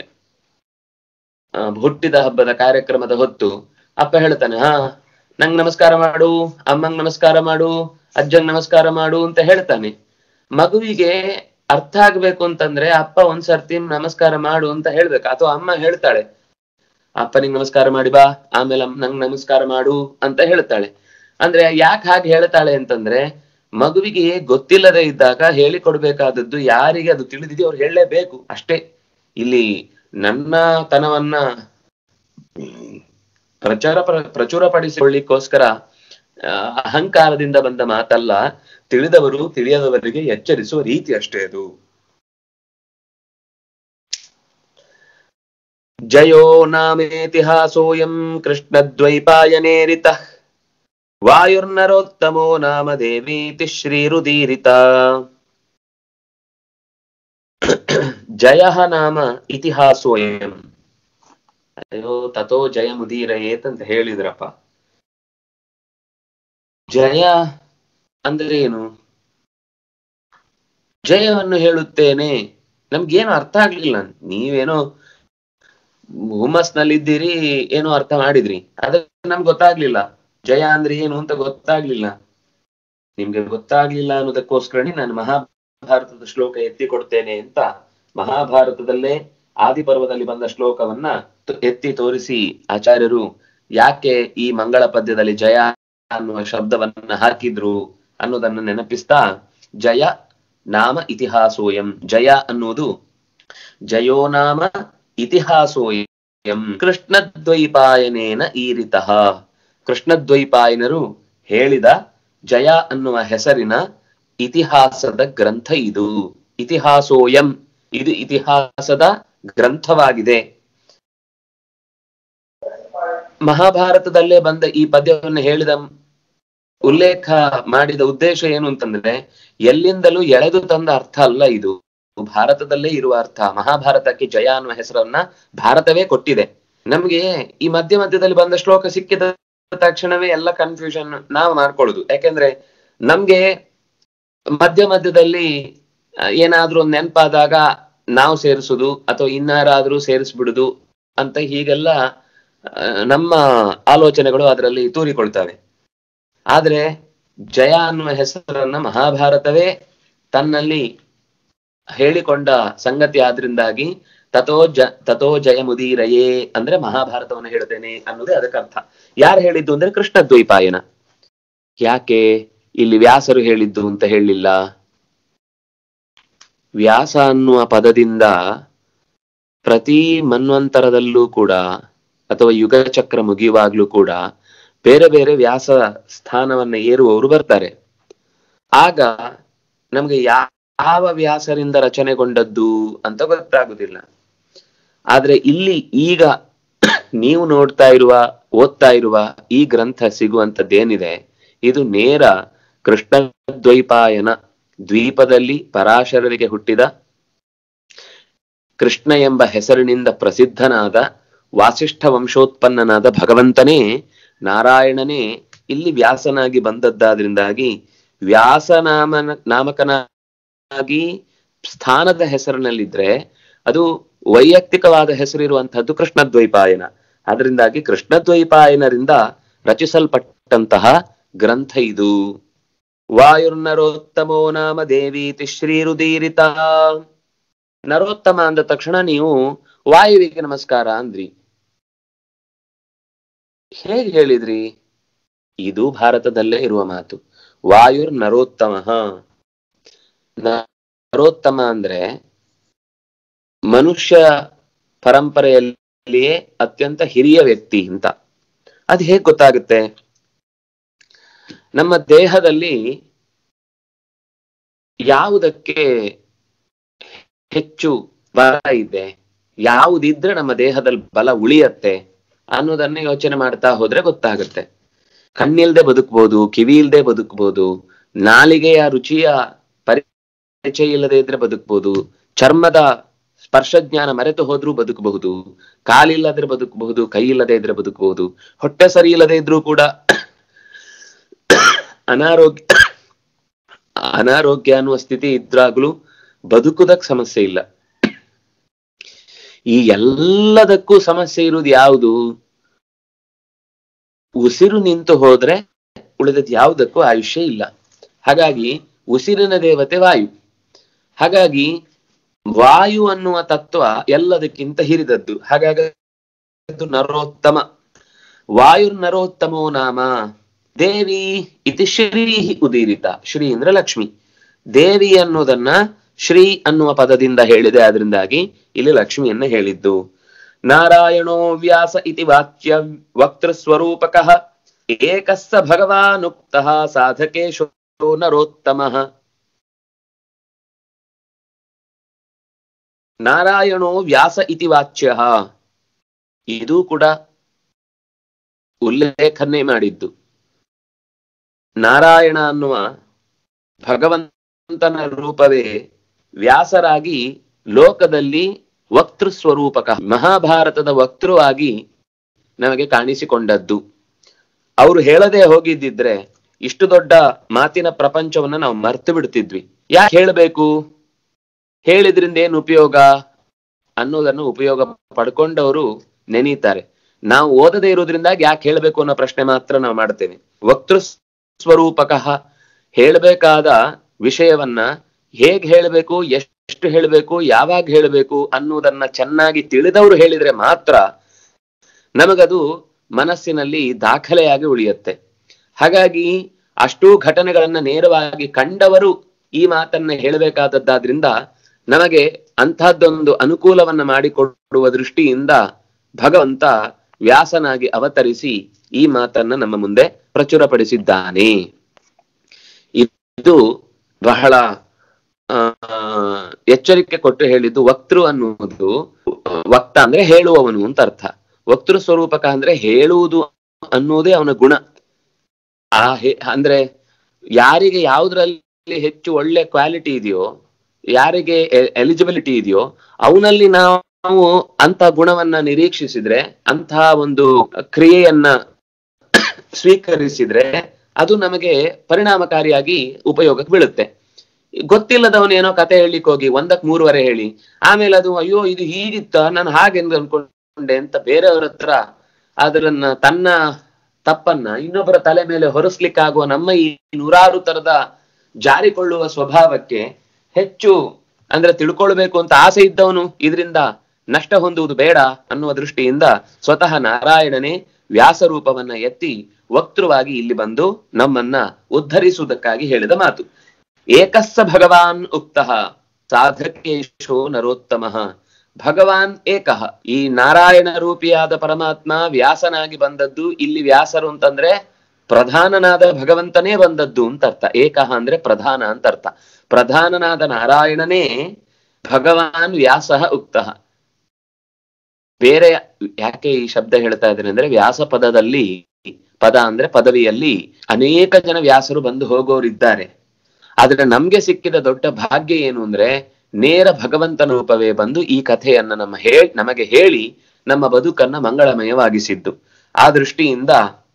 ಆ, ಹುಟ್ಟಿದ ಹಬ್ಬದ ಕಾರ್ಯಕ್ರಮದ ಹೊತ್ತು ಅಪ್ಪ ಹೇಳ್ತಾನೆ ಹಾ ನಂಗ್ ನಮಸ್ಕಾರ ಮಾಡು ಅಮ್ಮಂಗ್ ನಮಸ್ಕಾರ ಮಾಡು ಅಜ್ಜಂಗ್ ನಮಸ್ಕಾರ ಮಾಡು ಅಂತ ಹೇಳ್ತಾನೆ ಮಗುವಿಗೆ ಅರ್ಥ ಆಗ್ಬೇಕು ಅಂತಂದ್ರೆ ಅಪ್ಪ ಒಂದ್ಸರ್ತಿ ನಮಸ್ಕಾರ ಮಾಡು ಅಂತ ಹೇಳ್ಬೇಕು ಅಥವಾ ಅಮ್ಮ ಹೇಳ್ತಾಳೆ ಅಪ್ಪನಿಗೆ ನಮಸ್ಕಾರ ಮಾಡಿ ಬಾ ಆಮೇಲೆ ಅಮ್ಮ ನಂಗ್ ನಮಸ್ಕಾರ ಮಾಡು ಅಂತ ಹೇಳ್ತಾಳೆ ಅಂದ್ರೆ ಯಾಕೆ ಹಾಗೆ ಹೇಳ್ತಾಳೆ ಅಂತಂದ್ರೆ ಮಗುವಿಗೆ ಗೊತ್ತಿಲ್ಲದೆ ಇದ್ದಾಗ ಹೇಳಿಕೊಡ್ಬೇಕಾದದ್ದು ಯಾರಿಗೆ ಅದು ತಿಳಿದಿದೆಯೋ ಅವ್ರು ಹೇಳಲೇಬೇಕು ಅಷ್ಟೇ ಇಲ್ಲಿ ನನ್ನ ತನವನ್ನ ಪ್ರಚಾರ ಪ್ರ- ಪ್ರಚುರಪಡಿಸಿಕೊಳ್ಳಿಕ್ಕೋಸ್ಕರ ಆ, ಅಹಂಕಾರದಿಂದ ಬಂದ ಮಾತಲ್ಲ ತಿಳಿದವರು ತಿಳಿಯದವರಿಗೆ ಎಚ್ಚರಿಸುವ ರೀತಿ ಅಷ್ಟೇ ಅದು ಜಯೋ ನಾಮೇತಿಹಾಸೋಯಂ ಕೃಷ್ಣದ್ವೈಪಾಯನೇರಿತ ವಾಯುರ್ನರೋತ್ತಮೋ ನಾಮ ದೇವೀತಿ ಶ್ರೀರುದೀರಿತ ಜಯ ನಾಮ ಇತಿಹಾಸೋಯಂ ಅಯ್ಯೋ ತಥೋ ಜಯ ಮುದೀರಯೇತ್ ಅಂತ ಹೇಳಿದ್ರಪ್ಪ ಜಯ ಅಂದ್ರೆ ಏನು ಜಯವನ್ನು ಹೇಳುತ್ತೇನೆ ನಮ್ಗೇನು ಅರ್ಥ ಆಗ್ಲಿಲ್ಲ ನೀವೇನೋ ಹುಮ್ಮಸ್ನಲ್ಲಿದ್ದೀರಿ ಏನೋ ಅರ್ಥ ಮಾಡಿದ್ರಿ ಅದ ನಮ್ಗೆ ಗೊತ್ತಾಗ್ಲಿಲ್ಲ ಜಯ ಅಂದ್ರೆ ಏನು ಅಂತ ಗೊತ್ತಾಗ್ಲಿಲ್ಲ ನಿಮ್ಗೆ ಗೊತ್ತಾಗ್ಲಿಲ್ಲ ಅನ್ನೋದಕ್ಕೋಸ್ಕರನೇ ನಾನು ಮಹಾಭಾರತದ ಶ್ಲೋಕ ಎತ್ತಿ ಕೊಡ್ತೇನೆ ಅಂತ ಮಹಾಭಾರತದಲ್ಲೇ ಆದಿಪರ್ವದಲ್ಲಿ ಬಂದ ಶ್ಲೋಕವನ್ನ ತ- ಎತ್ತಿ ತೋರಿಸಿ ಆಚಾರ್ಯರು ಯಾಕೆ ಈ ಮಂಗಳ ಪದ್ಯದಲ್ಲಿ ಜಯ ಅನ್ನುವ ಶಬ್ದವನ್ನ ಹಾಕಿದ್ರು ಅನ್ನೋದನ್ನ ನೆನಪಿಸ್ತಾ ಜಯ ನಾಮ ಇತಿಹಾಸೋಯಂ ಜಯ ಅನ್ನುವುದು ಜಯೋ ನಾಮ ಇತಿಹಾಸೋಯಂ ಕೃಷ್ಣದ್ವೈಪಾಯನೇನ ಈರಿತಃ ಕೃಷ್ಣದ್ವೈಪಾಯನರು ಹೇಳಿದ ಜಯ ಅನ್ನುವ ಹೆಸರಿನ ಇತಿಹಾಸದ ಗ್ರಂಥ ಇದು ಇತಿಹಾಸೋಯಂ ಇದು ಇತಿಹಾಸದ ಗ್ರಂಥವಾಗಿದೆ ಮಹಾಭಾರತದಲ್ಲೇ ಬಂದ ಈ ಪದ್ಯವನ್ನು ಹೇಳಿದ ಉಲ್ಲೇಖ ಮಾಡಿದ ಉದ್ದೇಶ ಏನು ಅಂತಂದ್ರೆ ಎಲ್ಲಿಂದಲೂ ಎಳೆದು ತಂದ ಅರ್ಥ ಅಲ್ಲ ಇದು ಭಾರತದಲ್ಲೇ ಇರುವ ಅರ್ಥ ಮಹಾಭಾರತಕ್ಕೆ ಜಯ ಅನ್ನುವ ಹೆಸರನ್ನ ಭಾರತವೇ ಕೊಟ್ಟಿದೆ ನಮ್ಗೆ ಈ ಮಧ್ಯ ಮಧ್ಯದಲ್ಲಿ ಬಂದ ಶ್ಲೋಕ ಸಿಕ್ಕಿದ ತಕ್ಷಣವೇ ಎಲ್ಲ ಕನ್ಫ್ಯೂಷನ್ ನಾವು ಮಾಡ್ಕೊಳ್ಳುದು ಯಾಕೆಂದ್ರೆ ನಮ್ಗೆ ಮಧ್ಯ ಮಧ್ಯದಲ್ಲಿ ಆ, ಏನಾದ್ರೂ ಒಂದ್ ನೆನಪಾದಾಗ ನಾವು ಸೇರಿಸುದು ಅಥವಾ ಇನ್ನಾರಾದ್ರೂ ಸೇರಿಸ್ಬಿಡುದು ಅಂತ ಹೀಗೆಲ್ಲ ಆ, ನಮ್ಮ ಆಲೋಚನೆಗಳು ಅದರಲ್ಲಿ ತೂರಿಕೊಳ್ತವೆ ಆದ್ರೆ ಜಯ ಅನ್ನುವ ಹೆಸರನ್ನ ಮಹಾಭಾರತವೇ ತನ್ನಲ್ಲಿ ಹೇಳಿಕೊಂಡ ಸಂಗತಿ ಆದ್ರಿಂದಾಗಿ ತಥೋ ಜ ತಥೋ ಜಯ ಮುದೀರಯೇ ಅಂದ್ರೆ ಮಹಾಭಾರತವನ್ನು ಹೇಳ್ತೇನೆ ಅನ್ನೋದೇ ಅದಕ್ಕೆ ಅರ್ಥ ಯಾರು ಹೇಳಿದ್ದು ಅಂದ್ರೆ ಕೃಷ್ಣ ದ್ವೈಪಾಯನ ಯಾಕೆ ಇಲ್ಲಿ ವ್ಯಾಸರು ಹೇಳಿದ್ದು ಅಂತ ಹೇಳಿಲ್ಲ ವ್ಯಾಸ ಅನ್ನುವ ಪದದಿಂದ ಪ್ರತಿ ಮನ್ವಂತರದಲ್ಲೂ ಕೂಡ ಅಥವಾ ಯುಗ ಚಕ್ರ ಮುಗಿಯುವಾಗ್ಲೂ ಕೂಡ ಬೇರೆ ಬೇರೆ ವ್ಯಾಸ ಸ್ಥಾನವನ್ನ ಏರುವವರು ಬರ್ತಾರೆ ಆಗ ನಮ್ಗೆ ಯಾವ ವ್ಯಾಸರಿಂದ ರಚನೆಗೊಂಡದ್ದು ಅಂತ ಗೊತ್ತಾಗುದಿಲ್ಲ ಆದ್ರೆ ಇಲ್ಲಿ ಈಗ ನೀವು ನೋಡ್ತಾ ಇರುವ ಓದ್ತಾ ಇರುವ ಈ ಗ್ರಂಥ ಸಿಗುವಂತದ್ದೇನಿದೆ ಇದು ನೇರ ಕೃಷ್ಣ ದ್ವೈಪಾಯನ ದ್ವೀಪದಲ್ಲಿ ಪರಾಶರರಿಗೆ ಹುಟ್ಟಿದ ಕೃಷ್ಣ ಎಂಬ ಹೆಸರಿನಿಂದ ಪ್ರಸಿದ್ಧನಾದ ವಾಸಿಷ್ಠ ವಂಶೋತ್ಪನ್ನನಾದ ಭಗವಂತನೇ ನಾರಾಯಣನೇ ಇಲ್ಲಿ ವ್ಯಾಸನಾಗಿ ಬಂದದ್ದಾದ್ರಿಂದಾಗಿ ವ್ಯಾಸನಾಮನ ನಾಮಕನಾಗಿ ಸ್ಥಾನದ ಹೆಸರಿನಲ್ಲಿದ್ರೆ ಅದು ವೈಯಕ್ತಿಕವಾದ ಹೆಸರಿರುವಂತಹದ್ದು ಕೃಷ್ಣದ್ವೈಪಾಯನ ಅದರಿಂದಾಗಿ ಕೃಷ್ಣದ್ವೈಪಾಯನರಿಂದ ರಚಿಸಲ್ಪಟ್ಟಂತಹ ಗ್ರಂಥ ಇದು ವಾಯುರ್ನರೋತ್ತಮೋ ನಾಮ ದೇವೀತಿ ಶ್ರೀರುದೀರಿತ ನರೋತ್ತಮ ಅಂದ ತಕ್ಷಣ ನೀವು ವಾಯುವಿಗೆ ನಮಸ್ಕಾರ ಅಂದ್ರಿ ಹೇಗೆ ಹೇಳಿದ್ರಿ ಇದು ಭಾರತದಲ್ಲೇ ಇರುವ ಮಾತು ವಾಯುರ್ ನರೋತ್ತಮ ನರೋತ್ತಮ ಅಂದ್ರೆ ಮನುಷ್ಯ ಪರಂಪರೆಯಲ್ಲಿಯೇ ಅತ್ಯಂತ ಹಿರಿಯ ವ್ಯಕ್ತಿ ಅಂತ ಅದು ಹೇಗ್ ಗೊತ್ತಾಗುತ್ತೆ ನಮ್ಮ ದೇಹದಲ್ಲಿ ಯಾವುದಕ್ಕೆ ಹೆಚ್ಚು ಬಲ ಇದೆ ಯಾವುದಿದ್ರೆ ನಮ್ಮ ದೇಹದಲ್ಲಿ ಬಲ ಉಳಿಯತ್ತೆ ಅನ್ನೋದನ್ನ ಯೋಚನೆ ಮಾಡ್ತಾ ಹೋದ್ರೆ ಗೊತ್ತಾಗುತ್ತೆ ಕಣ್ಣಿಲ್ದೆ ಬದುಕ್ಬೋದು ಕಿವಿ ಇಲ್ದೆ ಬದುಕ್ಬೋದು ನಾಲಿಗೆಯ ರುಚಿಯ ಪರಿಚಯ ಇಲ್ಲದೆ ಇದ್ರೆ ಬದುಕ್ಬೋದು ಚರ್ಮದ ಸ್ಪರ್ಶ ಜ್ಞಾನ ಮರೆತು ಹೋದ್ರೂ ಬದುಕಬಹುದು ಕಾಲಿಲ್ಲದ್ರೆ ಬದುಕಬಹುದು ಕೈ ಇಲ್ಲದೆ ಇದ್ರೆ ಬದುಕಬಹುದು ಹೊಟ್ಟೆ ಸರಿ ಇಲ್ಲದೆ ಇದ್ರೂ ಕೂಡ ಅನಾರೋಗ್ಯ ಅನಾರೋಗ್ಯ ಅನ್ನುವ ಸ್ಥಿತಿ ಇದ್ರಾಗ್ಲೂ ಬದುಕುದಕ್ ಸಮಸ್ಯೆ ಇಲ್ಲ ಈ ಎಲ್ಲದಕ್ಕೂ ಸಮಸ್ಯೆ ಇರುವುದು ಯಾವುದು ಉಸಿರು ನಿಂತು ಹೋದ್ರೆ ಉಳಿದದ್ ಯಾವುದಕ್ಕೂ ಆಯುಷ್ಯ ಇಲ್ಲ ಹಾಗಾಗಿ ಉಸಿರಿನ ದೇವತೆ ವಾಯು ಹಾಗಾಗಿ ವಾಯು ಅನ್ನುವ ತತ್ವ ಎಲ್ಲದಕ್ಕಿಂತ ಹಿರಿದದ್ದು ಹಾಗಾಗಿ ಅದು ನರೋತ್ತಮ ವಾಯುರ್ನರೋತ್ತಮೋ ನಾಮ ದೇವಿ ಇತಿ ಶ್ರೀ ಉದೀರಿತ ಶ್ರೀ ಅಂದ್ರೆ ಲಕ್ಷ್ಮಿ ದೇವಿ ಅನ್ನೋದನ್ನ ಶ್ರೀ ಅನ್ನುವ ಪದದಿಂದ ಹೇಳಿದೆ ಅದರಿಂದಾಗಿ ಇಲ್ಲಿ ಲಕ್ಷ್ಮಿಯನ್ನ ಹೇಳಿದ್ದು ನಾರಾಯಣೋ ವ್ಯಾಸ ಇತಿ ವಾಕ್ಯ ವಕ್ತೃ ಸ್ವರೂಪಕಃ ಏಕಸ್ಸ ಭಗವಾನುಕ್ತಃ ಸಾಧಕೇಶೋ ನರೋತ್ತಮಃ ನಾರಾಯಣೋ ವ್ಯಾಸ ಇತಿ ವಾಚ್ಯ ಇದು ಕೂಡ ಉಲ್ಲೇಖನೆ ಮಾಡಿದ್ದು ನಾರಾಯಣ ಅನ್ನುವ ಭಗವಂತನ ರೂಪವೇ ವ್ಯಾಸರಾಗಿ ಲೋಕದಲ್ಲಿ ವಕ್ತೃ ಸ್ವರೂಪಕ ಮಹಾಭಾರತದ ವಕ್ತೃವಾಗಿ ನಮಗೆ ಕಾಣಿಸಿಕೊಂಡದ್ದು ಅವರು ಹೇಳದೆ ಹೋಗಿದ್ದಿದ್ರೆ ಇಷ್ಟು ದೊಡ್ಡ ಮಾತಿನ ಪ್ರಪಂಚವನ್ನ ನಾವು ಮರ್ತು ಬಿಡ್ತಿದ್ವಿ ಯಾಕೆ ಹೇಳಬೇಕು ಹೇಳಿದ್ರಿಂದ ಏನು ಉಪಯೋಗ ಅನ್ನೋದನ್ನು ಉಪಯೋಗ ಪಡ್ಕೊಂಡವರು ನೆನೀತಾರೆ ನಾವು ಓದದೇ ಇರೋದ್ರಿಂದಾಗಿ ಯಾಕೆ ಹೇಳಬೇಕು ಅನ್ನೋ ಪ್ರಶ್ನೆ ಮಾತ್ರ ನಾವು ಮಾಡ್ತೇವೆ ವಕ್ತೃ ಸ್ವರೂಪಕಃ ಹೇಳಬೇಕಾದ ವಿಷಯವನ್ನ ಹೇಗ್ ಹೇಳಬೇಕು ಎಷ್ಟು ಹೇಳಬೇಕು ಯಾವಾಗ ಹೇಳಬೇಕು ಅನ್ನೋದನ್ನ ಚೆನ್ನಾಗಿ ತಿಳಿದವರು ಹೇಳಿದ್ರೆ ಮಾತ್ರ ನಮಗದು ಮನಸ್ಸಿನಲ್ಲಿ ದಾಖಲೆಯಾಗಿ ಉಳಿಯುತ್ತೆ ಹಾಗಾಗಿ ಅಷ್ಟೂ ಘಟನೆಗಳನ್ನ ನೇರವಾಗಿ ಕಂಡವರು ಈ ಮಾತನ್ನ ಹೇಳಬೇಕಾದದ್ದಾದ್ರಿಂದ ನಮಗೆ ಅಂತಹದ್ದೊಂದು ಅನುಕೂಲವನ್ನ ಮಾಡಿಕೊಡುವ ದೃಷ್ಟಿಯಿಂದ ಭಗವಂತ ವ್ಯಾಸನಾಗಿ ಅವತರಿಸಿ ಈ ಮಾತನ್ನ ನಮ್ಮ ಮುಂದೆ ಪ್ರಚುರಪಡಿಸಿದ್ದಾನೆ ಇದು ಬಹಳ ಆ ಎಚ್ಚರಿಕೆ ಕೊಟ್ಟು ಹೇಳಿದ್ದು ವಕ್ತೃ ಅನ್ನುವುದು ವಕ್ತ ಅಂದ್ರೆ ಹೇಳುವವನು ಅಂತ ಅರ್ಥ ವಕ್ತೃ ಸ್ವರೂಪಕ ಅಂದ್ರೆ ಹೇಳುವುದು ಅನ್ನೋದೇ ಅವನ ಗುಣ ಆ ಅಂದ್ರೆ ಯಾರಿಗೆ ಯಾವುದ್ರಲ್ಲಿ ಹೆಚ್ಚು ಒಳ್ಳೆ ಕ್ವಾಲಿಟಿ ಇದೆಯೋ ಯಾರಿಗೆ ಎಲಿಜಿಬಿಲಿಟಿ ಇದೆಯೋ ಅವನಲ್ಲಿ ನಾವು ಅಂತ ಗುಣವನ್ನ ನಿರೀಕ್ಷಿಸಿದ್ರೆ ಅಂತಹ ಒಂದು ಕ್ರಿಯೆಯನ್ನ ಸ್ವೀಕರಿಸಿದ್ರೆ ಅದು ನಮಗೆ ಪರಿಣಾಮಕಾರಿಯಾಗಿ ಉಪಯೋಗಕ್ಕೆ ಬೀಳುತ್ತೆ ಗೊತ್ತಿಲ್ಲದವನು ಏನೋ ಕತೆ ಹೇಳಿಕ್ ಹೋಗಿ ಒಂದಕ್ ಮೂರುವರೆ ಹೇಳಿ ಆಮೇಲೆ ಅದು ಅಯ್ಯೋ ಇದು ಹೀಗಿತ್ತ ನಾನು ಹಾಗೆ ಅನ್ಕೊಂಡೆ ಅಂತ ಬೇರೆಯವ್ರ ಹತ್ರ ಅದರನ್ನ ತನ್ನ ತಪ್ಪನ್ನ ಇನ್ನೊಬ್ಬರ ತಲೆ ಮೇಲೆ ಹೊರಸ್ಲಿಕ್ಕಾಗುವ ನಮ್ಮ ಈ ನೂರಾರು ತರದ ಜಾರಿಕೊಳ್ಳುವ ಸ್ವಭಾವಕ್ಕೆ ಹೆಚ್ಚು ಅಂದ್ರೆ ತಿಳ್ಕೊಳ್ಬೇಕು ಅಂತ ಆಸೆ ಇದ್ದವನು ಇದರಿಂದ ನಷ್ಟ ಹೊಂದುವುದು ಬೇಡ ಅನ್ನುವ ದೃಷ್ಟಿಯಿಂದ ಸ್ವತಃ ನಾರಾಯಣನೇ ವ್ಯಾಸ ರೂಪವನ್ನ ಎತ್ತಿ ವಕ್ತೃವಾಗಿ ಇಲ್ಲಿ ಬಂದು ನಮ್ಮನ್ನ ಉದ್ಧರಿಸುವುದಕ್ಕಾಗಿ ಹೇಳಿದ ಮಾತು ಏಕಸ್ಸ ಭಗವಾನ್ ಉಕ್ತಃ ಸಾಧಕೇಶೋ ನರೋತ್ತಮಃ ಭಗವಾನ್ ಏಕಃ ಈ ನಾರಾಯಣ ರೂಪಿಯಾದ ಪರಮಾತ್ಮ ವ್ಯಾಸನಾಗಿ ಬಂದದ್ದು ಇಲ್ಲಿ ವ್ಯಾಸರು ಅಂತಂದ್ರೆ ಪ್ರಧಾನನಾದ ಭಗವಂತನೇ ಬಂದದ್ದು ಅಂತ ಅರ್ಥ ಏಕಃ ಅಂದ್ರೆ ಪ್ರಧಾನ ಅಂತ ಅರ್ಥ ಪ್ರಧಾನನಾದ ನಾರಾಯಣನೇ ಭಗವಾನ್ ವ್ಯಾಸ ಉಕ್ತಃ ಬೇರೆ ಯಾಕೆ ಈ ಶಬ್ದ ಹೇಳ್ತಾ ಇದ್ದೇನೆ ಅಂದ್ರೆ ವ್ಯಾಸ ಪದದಲ್ಲಿ ಪದ ಅಂದ್ರೆ ಪದವಿಯಲ್ಲಿ ಅನೇಕ ಜನ ವ್ಯಾಸರು ಬಂದು ಹೋಗೋರಿದ್ದಾರೆ ಆದ್ರೆ ನಮ್ಗೆ ಸಿಕ್ಕಿದ ದೊಡ್ಡ ಭಾಗ್ಯ ಏನು ಅಂದ್ರೆ ನೇರ ಭಗವಂತನ ರೂಪವೇ ಬಂದು ಈ ಕಥೆಯನ್ನ ನಮ್ಮ ಹೇ ನಮಗೆ ಹೇಳಿ ನಮ್ಮ ಬದುಕನ್ನ ಮಂಗಳಮಯವಾಗಿಸಿದ್ದು ಆ ದೃಷ್ಟಿಯಿಂದ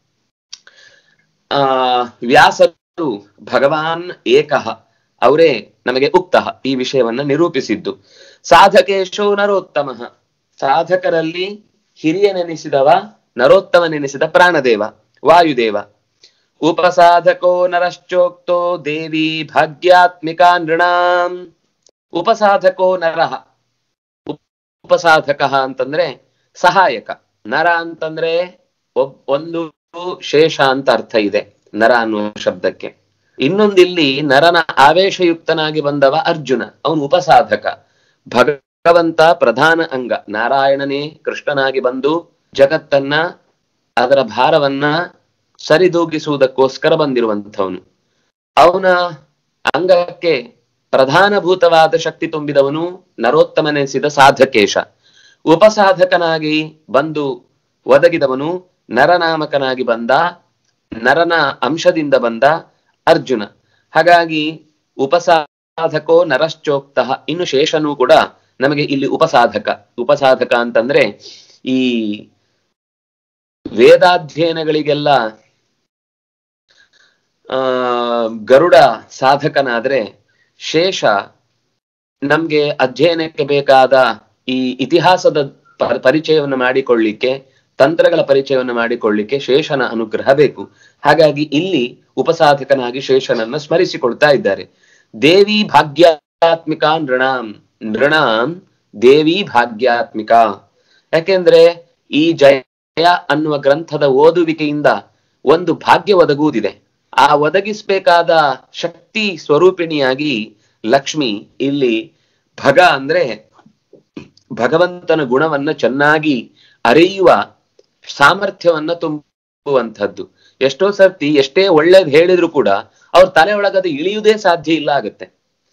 ಆ ವ್ಯಾಸರು ಭಗವಾನ್ ಏಕಃ ಅವರೇ ನಮಗೆ ಉಕ್ತಃ ಈ ವಿಷಯವನ್ನ ನಿರೂಪಿಸಿದ್ದು ಸಾಧಕೇಶೋ ನರೋತ್ತಮ ಸಾಧಕರಲ್ಲಿ ಹಿರಿಯನೆನಿಸಿದವ ನರೋತ್ತಮನೆನಿಸಿದ ಪ್ರಾಣದೇವ ವಾಯುದೇವ ಉಪಸಾಧಕೋ ನರಶ್ಚೋಕ್ತೋ ದೇವಿ ಭಾಗ್ಯಾತ್ಮಿಕಾ ನೃಣಾಂ ಉಪಸಾಧಕೋ ನರಃ ಉಪಸಾಧಕ ಅಂತಂದ್ರೆ ಸಹಾಯಕ ನರ ಅಂತಂದ್ರೆ ಒಬ್ ಒಂದು ಶೇಷ ಅಂತ ಅರ್ಥ ಇದೆ ನರ ಅನ್ನುವ ಶಬ್ದಕ್ಕೆ ಇನ್ನೊಂದಿಲ್ಲಿ ನರನ ಆವೇಶಯುಕ್ತನಾಗಿ ಬಂದವ ಅರ್ಜುನ ಅವನು ಉಪಸಾಧಕ ಭಗವಂತ ಪ್ರಧಾನ ಅಂಗ ನಾರಾಯಣನೇ ಕೃಷ್ಣನಾಗಿ ಬಂದು ಜಗತ್ತನ್ನ ಅದರ ಭಾರವನ್ನ ಸರಿದೂಗಿಸುವುದಕ್ಕೋಸ್ಕರ ಬಂದಿರುವಂಥವನು ಅವನ ಅಂಗಕ್ಕೆ ಪ್ರಧಾನಭೂತವಾದ ಶಕ್ತಿ ತುಂಬಿದವನು ನರೋತ್ತಮನೆನಿಸಿದ ಸಾಧಕೇಶ ಉಪಸಾಧಕನಾಗಿ ಬಂದು ಒದಗಿದವನು ನರನಾಮಕನಾಗಿ ಬಂದ ನರನ ಅಂಶದಿಂದ ಬಂದ ಅರ್ಜುನ ಹಾಗಾಗಿ ಉಪಸಾಧಕೋ ನರಶ್ಚೋಕ್ತ ಇನ್ನು ಶೇಷನು ಕೂಡ ನಮಗೆ ಇಲ್ಲಿ ಉಪಸಾಧಕ ಉಪಸಾಧಕ ಅಂತಂದ್ರೆ ಈ ವೇದಾಧ್ಯಯನಗಳಿಗೆಲ್ಲ ಆ ಗರುಡ ಸಾಧಕನಾದ್ರೆ ಶೇಷ ನಮ್ಗೆ ಅಧ್ಯಯನಕ್ಕೆ ಬೇಕಾದ ಈ ಇತಿಹಾಸದ ಪ- ಪರಿಚಯವನ್ನು ಮಾಡಿಕೊಳ್ಳಿಕ್ಕೆ ತಂತ್ರಗಳ ಪರಿಚಯವನ್ನು ಮಾಡಿಕೊಳ್ಳಿಕ್ಕೆ ಶೇಷನ ಅನುಗ್ರಹ ಬೇಕು ಹಾಗಾಗಿ ಇಲ್ಲಿ ಉಪಸಾಧಕನಾಗಿ ಶೇಷನನ್ನ ಸ್ಮರಿಸಿಕೊಳ್ತಾ ಇದ್ದಾರೆ ದೇವಿ ಭಾಗ್ಯಾತ್ಮಿಕ ನೃಣಾಂ ನೃಣಾಂ ದೇವಿ ಭಾಗ್ಯಾತ್ಮಿಕ ಯಾಕೆಂದ್ರೆ ಈ ಜಯ ಅನ್ನುವ ಗ್ರಂಥದ ಓದುವಿಕೆಯಿಂದ ಒಂದು ಭಾಗ್ಯ ಒದಗುವುದಿದೆ ಆ ಒದಗಿಸ್ಬೇಕಾದ ಶಕ್ತಿ ಸ್ವರೂಪಿಣಿಯಾಗಿ ಲಕ್ಷ್ಮಿ ಇಲ್ಲಿ ಭಗ ಅಂದ್ರೆ ಭಗವಂತನ ಗುಣವನ್ನ ಚೆನ್ನಾಗಿ ಅರಿಯುವ ಸಾಮರ್ಥ್ಯವನ್ನ ತುಂಬುವಂಥದ್ದು ಎಷ್ಟೋ ಸರ್ತಿ ಎಷ್ಟೇ ಒಳ್ಳೇದ್ ಹೇಳಿದ್ರು ಕೂಡ ಅವ್ರ ತಲೆ ಒಳಗದು ಇಳಿಯುವುದೇ ಸಾಧ್ಯ ಇಲ್ಲ ಆಗುತ್ತೆ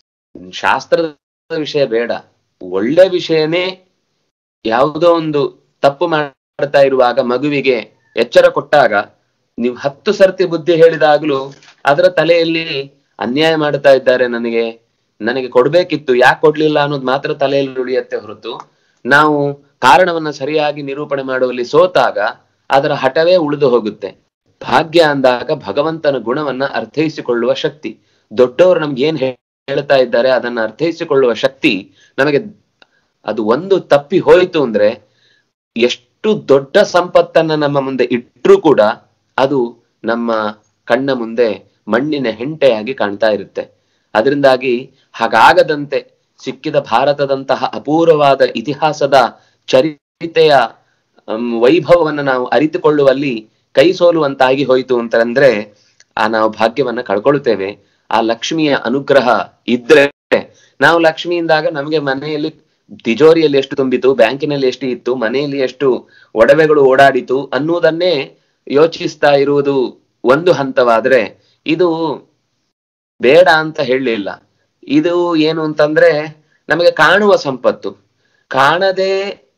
ಶಾಸ್ತ್ರದ ವಿಷಯ ಬೇಡ ಒಳ್ಳೆ ವಿಷಯನೇ ಯಾವುದೋ ಒಂದು ತಪ್ಪು ಮಾಡ್ತಾ ಇರುವಾಗ ಮಗುವಿಗೆ ಎಚ್ಚರ ಕೊಟ್ಟಾಗ ನೀವು ಹತ್ತು ಸರ್ತಿ ಬುದ್ಧಿ ಹೇಳಿದಾಗ್ಲೂ ಅದರ ತಲೆಯಲ್ಲಿ ಅನ್ಯಾಯ ಮಾಡ್ತಾ ಇದ್ದಾರೆ ನನಗೆ ನನಗೆ ಕೊಡ್ಬೇಕಿತ್ತು ಯಾಕೆ ಕೊಡ್ಲಿಲ್ಲ ಅನ್ನೋದು ಮಾತ್ರ ತಲೆಯಲ್ಲಿ ಉಳಿಯತ್ತೆ ಹೊರತು ನಾವು ಕಾರಣವನ್ನ ಸರಿಯಾಗಿ ನಿರೂಪಣೆ ಮಾಡುವಲ್ಲಿ ಸೋತಾಗ ಅದರ ಹಠವೇ ಉಳಿದು ಹೋಗುತ್ತೆ ಭಾಗ್ಯ ಅಂದಾಗ ಭಗವಂತನ ಗುಣವನ್ನ ಅರ್ಥೈಸಿಕೊಳ್ಳುವ ಶಕ್ತಿ ದೊಡ್ಡವರು ನಮ್ಗೆ ಏನ್ ಹೇಳ್ತಾ ಇದ್ದಾರೆ ಅದನ್ನ ಅರ್ಥೈಸಿಕೊಳ್ಳುವ ಶಕ್ತಿ ನಮಗೆ ಅದು ಒಂದು ತಪ್ಪಿ ಹೋಯಿತು ಅಂದ್ರೆ ಎಷ್ಟು ದೊಡ್ಡ ಸಂಪತ್ತನ್ನ ನಮ್ಮ ಮುಂದೆ ಇಟ್ಟರೂ ಕೂಡ ಅದು ನಮ್ಮ ಕಣ್ಣ ಮುಂದೆ ಮಣ್ಣಿನ ಹೆಂಟೆಯಾಗಿ ಕಾಣ್ತಾ ಇರುತ್ತೆ ಅದರಿಂದಾಗಿ ಹಾಗಾಗದಂತೆ ಸಿಕ್ಕಿದ ಭಾರತದಂತಹ ಅಪೂರ್ವವಾದ ಇತಿಹಾಸದ ಚರಿತೆಯ ಅಮ್, ವೈಭವವನ್ನ ನಾವು ಅರಿತುಕೊಳ್ಳುವಲ್ಲಿ ಕೈ ಸೋಲುವಂತಾಗಿ ಹೋಯಿತು ಅಂತಂದ್ರೆ ಆ ನಾವು ಭಾಗ್ಯವನ್ನ ಕಳ್ಕೊಳ್ತೇವೆ ಆ ಲಕ್ಷ್ಮಿಯ ಅನುಗ್ರಹ ಇದ್ರೆ ನಾವು ಲಕ್ಷ್ಮಿಯಿಂದಾಗ ನಮಗೆ ಮನೆಯಲ್ಲಿ ತಿಜೋರಿಯಲ್ಲಿ ಎಷ್ಟು ತುಂಬಿತು ಬ್ಯಾಂಕಿನಲ್ಲಿ ಎಷ್ಟು ಇತ್ತು ಮನೆಯಲ್ಲಿ ಎಷ್ಟು ಒಡವೆಗಳು ಓಡಾಡಿತು ಅನ್ನುವುದನ್ನೇ ಯೋಚಿಸ್ತಾ ಇರುವುದು ಒಂದು ಹಂತವಾದ್ರೆ ಇದು ಬೇಡ ಅಂತ ಹೇಳಲಿಲ್ಲ ಇದು ಏನು ಅಂತಂದ್ರೆ ನಮಗೆ ಕಾಣುವ ಸಂಪತ್ತು ಕಾಣದೆ